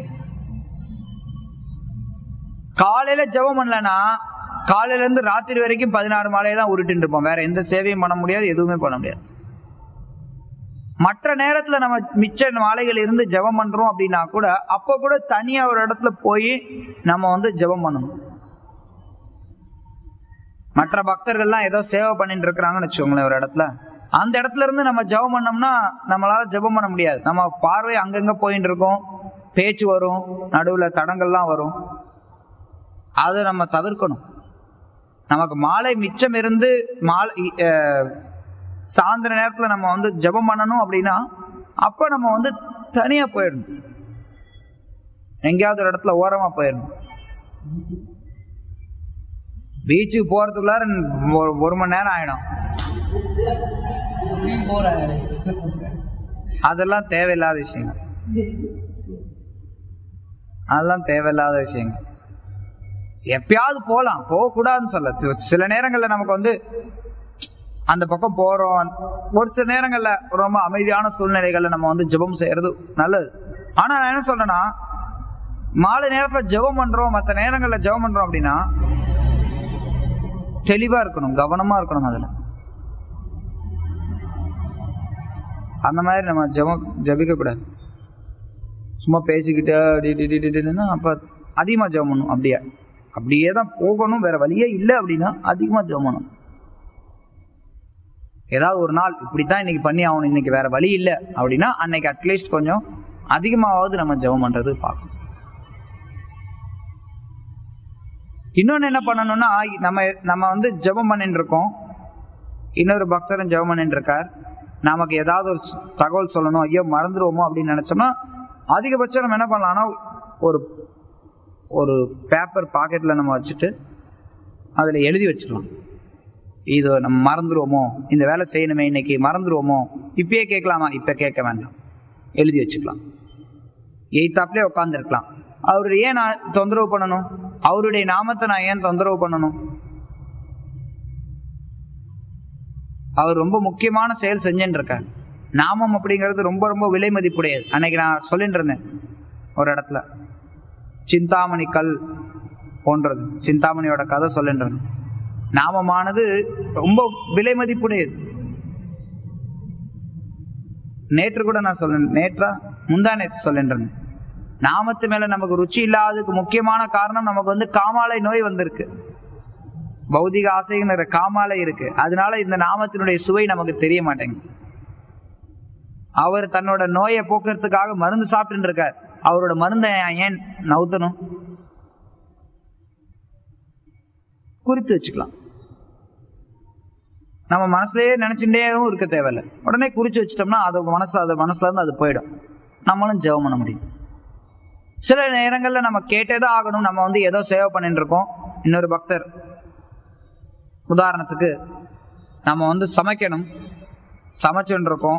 காலையில ஜெபம் பண்ணலனா காலையில இருந்து ராத்திரி வரைக்கும் பதினாறு மாலையை தான் உருட்டின்னு இருப்போம் வேற எந்த சேவையும் பண்ண முடியாது எதுவுமே பண்ண முடியாது மற்ற நேரத்துல நம்ம மிச்ச மாலைகள் இருந்து ஜெபம் பண்றோம் அப்படின்னா கூட அப்ப கூட தனியா ஒரு இடத்துல போய் நம்ம வந்து ஜெபம் பண்ணணும் மற்ற பக்தர்கள்லாம் ஏதோ சேவை பண்ணிட்டு இருக்கிறாங்கன்னு வச்சுக்கோங்களேன் ஒரு இடத்துல அந்த இடத்துல இருந்து நம்ம ஜெபம் பண்ணோம்னா நம்மளால ஜெபம் பண்ண முடியாது நம்ம பார்வை அங்கங்க போயிட்டு இருக்கோம் பேச்சு வரும் நடுவுல தடங்கள்லாம் வரும் அதை நம்ம தவிர்க்கணும் நமக்கு மாலை மிச்சம் இருந்து மாலை அஹ், சாயந்தர நேரத்துல நம்ம வந்து ஜெபம் பண்ணணும் அப்படின்னா அப்ப நம்ம வந்து தனியா போயிடணும் எங்கேயாவது ஒரு இடத்துல ஓரமா போயிடணும் பீச்சுக்கு போறதுக்குள்ளார ஒரு- ஒரு மணி நேரம் ஆயிடும் அதெல்லாம் தேவையில்லாத விஷயங்கள் அதெல்லாம் தேவையில்லாத விஷயங்கள் எப்பயாவது போலாம் போகக்கூடாதுன்னு சொல்ல சி- சில நேரங்கள்ல நமக்கு வந்து அந்த பக்கம் போறோம் ஒரு சில நேரங்கள்ல ரொம்ப அமைதியான சூழ்நிலைகள்ல நம்ம வந்து ஜெபம் செய்யறது நல்லது ஆனா நான் என்ன சொல்றேன்னா மாலை நேரத்துல ஜெபம் பண்றோம் மற்ற நேரங்கள்ல ஜெபம் பண்றோம் அப்படின்னா தெளிவா இருக்கணும் கவனமா இருக்கணும் அதுல அந்த மாதிரி நம்ம ஜெபம் ஜபிக்க கூடாது சும்மா பேசிக்கிட்டு டி டி டி டி டின்னா அப்ப அதிகமா ஜெபம் பண்ணணும் அப்படியே அப்படியே தான் போகணும் வேற வழியே இல்லை அப்படின்னா அதிகமா ஜெபம் பண்ணணும் ஏதாவது ஒரு நாள் இப்படித்தான் இன்னைக்கு பண்ணி ஆகணும் இன்னைக்கு வேற வழி இல்லை அப்படின்னா அன்னைக்கு அட்லீஸ்ட் கொஞ்சம் அதிகமாவது நம்ம ஜெபம் பண்றது பார்க்கணும் இன்னொன்னு என்ன பண்ணணும்னா நம்ம நம்ம வந்து ஜெபம் பண்ணிட்டு இருக்கோம் இன்னொரு பக்தரும் ஜெபம் பண்ணிட்டு இருக்கார் நமக்கு ஏதாவது ஒரு தகவல் சொல்லணும் ஐயோ மறந்துடுவோமோ அப்படின்னு நினைச்சோம்னா அதிகபட்சம் நம்ம என்ன பண்ணலாம்னா ஒரு ஒரு பேப்பர் பாக்கெட்ல நம்ம வச்சுட்டு அதுல எழுதி வச்சுக்கலாம் இது நம்ம மறந்துடுவோமோ இந்த வேலை செய்யணுமே இன்னைக்கு மறந்துடுவோமோ இப்பயே கேட்கலாமா இப்ப கேட்க வேண்டாம் எழுதி வச்சுக்கலாம் எய்த்தாப்லேயே உட்காந்துருக்கலாம் அவர் ஏன் நான் தொந்தரவு பண்ணணும் அவருடைய நாமத்தை நான் ஏன் தொந்தரவு பண்ணணும் அவர் ரொம்ப முக்கியமான செயல் செஞ்சுட்டு இருக்கார் நாமம் அப்படிங்கிறது ரொம்ப ரொம்ப விலை மதிப்புடையது அன்னைக்கு நான் சொல்லிட்டு இருந்தேன் ஒரு இடத்துல சிந்தாமணி கல் போன்றது சிந்தாமணியோட கதை சொல்லிட்டு இருந்தேன் நாமமானது ரொம்ப விலை மதிப்புடையது நேற்று கூட நான் சொல்ல நேற்றா முந்தா நேற்று சொல்லிட்டு இருந்தேன் நாமத்து மேல நமக்கு ருச்சி இல்லாததுக்கு முக்கியமான காரணம் நமக்கு வந்து காமாலை நோய் வந்திருக்கு பௌதிக ஆசைங்கிற காமாலை இருக்கு அதனால இந்த நாமத்தினுடைய சுவை நமக்கு தெரிய மாட்டேங்குது அவர் தன்னோட நோயை போக்குறதுக்காக மருந்து சாப்பிட்டு இருக்கார் அவரோட மருந்தை ஏன் நவுத்தணும் குறித்து வச்சுக்கலாம் நம்ம மனசுலயே நினைச்சுட்டேவும் இருக்க தேவையில்ல உடனே குறிச்சு வச்சிட்டோம்னா அது மனசு அது மனசுல இருந்து அது போயிடும் நம்மளும் ஜெபம் பண்ண முடியும் சில நேரங்கள்ல நம்ம கேட்டே தான் ஆகணும் நம்ம வந்து ஏதோ சேவை பண்ணிட்டு இருக்கோம் இன்னொரு பக்தர் உதாரணத்துக்கு நம்ம வந்து சமைக்கணும் சமைச்சுட்டு இருக்கோம்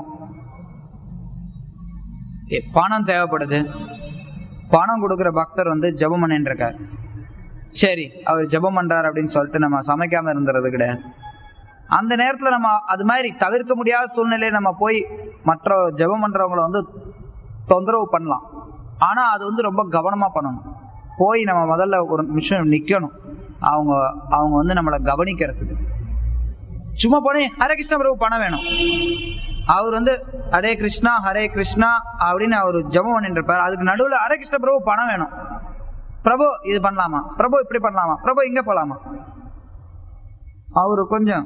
எ, பணம் தேவைப்படுது பணம் கொடுக்குற பக்தர் வந்து ஜெபம் பண்ணிட்டு இருக்கார் சரி அவர் ஜெபம் பண்றாரு அப்படின்னு சொல்லிட்டு நம்ம சமைக்காம இருந்துறது கிடையாது அந்த நேரத்துல நம்ம அது மாதிரி தவிர்க்க முடியாத சூழ்நிலையை நம்ம போய் மற்ற ஜெபம் பண்றவங்கள வந்து தொந்தரவு பண்ணலாம் ஆனா அது வந்து ரொம்ப கவனமா பண்ணணும் போய் நம்ம முதல்ல ஒரு நிமிஷம் நிக்கணும் அவங்க அவங்க வந்து நம்மளை கவனிக்கிறதுக்கு சும்மா போனே ஹரே கிருஷ்ண பிரபு பணம் வேணும் அவர் வந்து ஹரே கிருஷ்ணா ஹரே கிருஷ்ணா அப்படின்னு அவர் ஜெபம் பண்ணிட்டு இருப்பார் அதுக்கு நடுவில் ஹரே கிருஷ்ண பிரபு பணம் வேணும் பிரபு இது பண்ணலாமா பிரபு இப்படி பண்ணலாமா பிரபு இங்க போலாமா அவரு கொஞ்சம்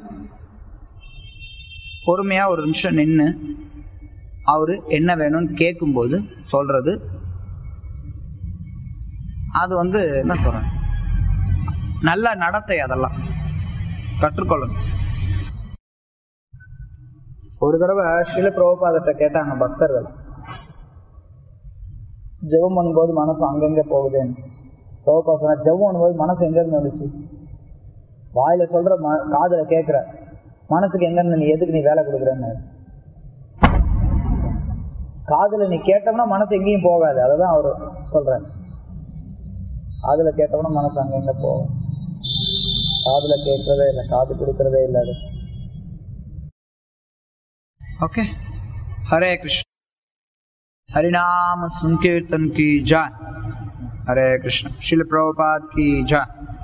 பொறுமையா ஒரு நிமிஷம் நின்று அவரு என்ன வேணும்னு கேட்கும்போது சொல்றது அது வந்து என்ன சொல்றேன் நல்ல நடத்தை அதெல்லாம் கற்றுக்கொள்ளணும் ஒரு தடவை சில பிரபுபாதத்தை கேட்டாங்க பக்தர்கள் ஜெபம் பண்ணும்போது மனசு அங்கங்க போகுதுன்னு பிரபுபா சொன்னா ஜெபம் பண்ணும்போது மனசு எங்க இருந்து வந்துச்சு வாயில சொல்ற ம- காதுல கேட்கிற மனசுக்கு எங்க இருந்து நீ எதுக்கு நீ வேலை கொடுக்குறன்னு காதுல நீ கேட்டோம்னா மனசு எங்கேயும் போகாது அததான் அவர் சொல்றாரு காதுல கேட்டோம்னா மனசு அங்கங்க போகும் காதுல கேட்கறதே இல்லை காது கொடுக்கறதே இல்லை அது ओके हरे कृष्ण हरिनाम संकीर्तन की जय हरे कृष्ण शिल प्रभुपाद की जय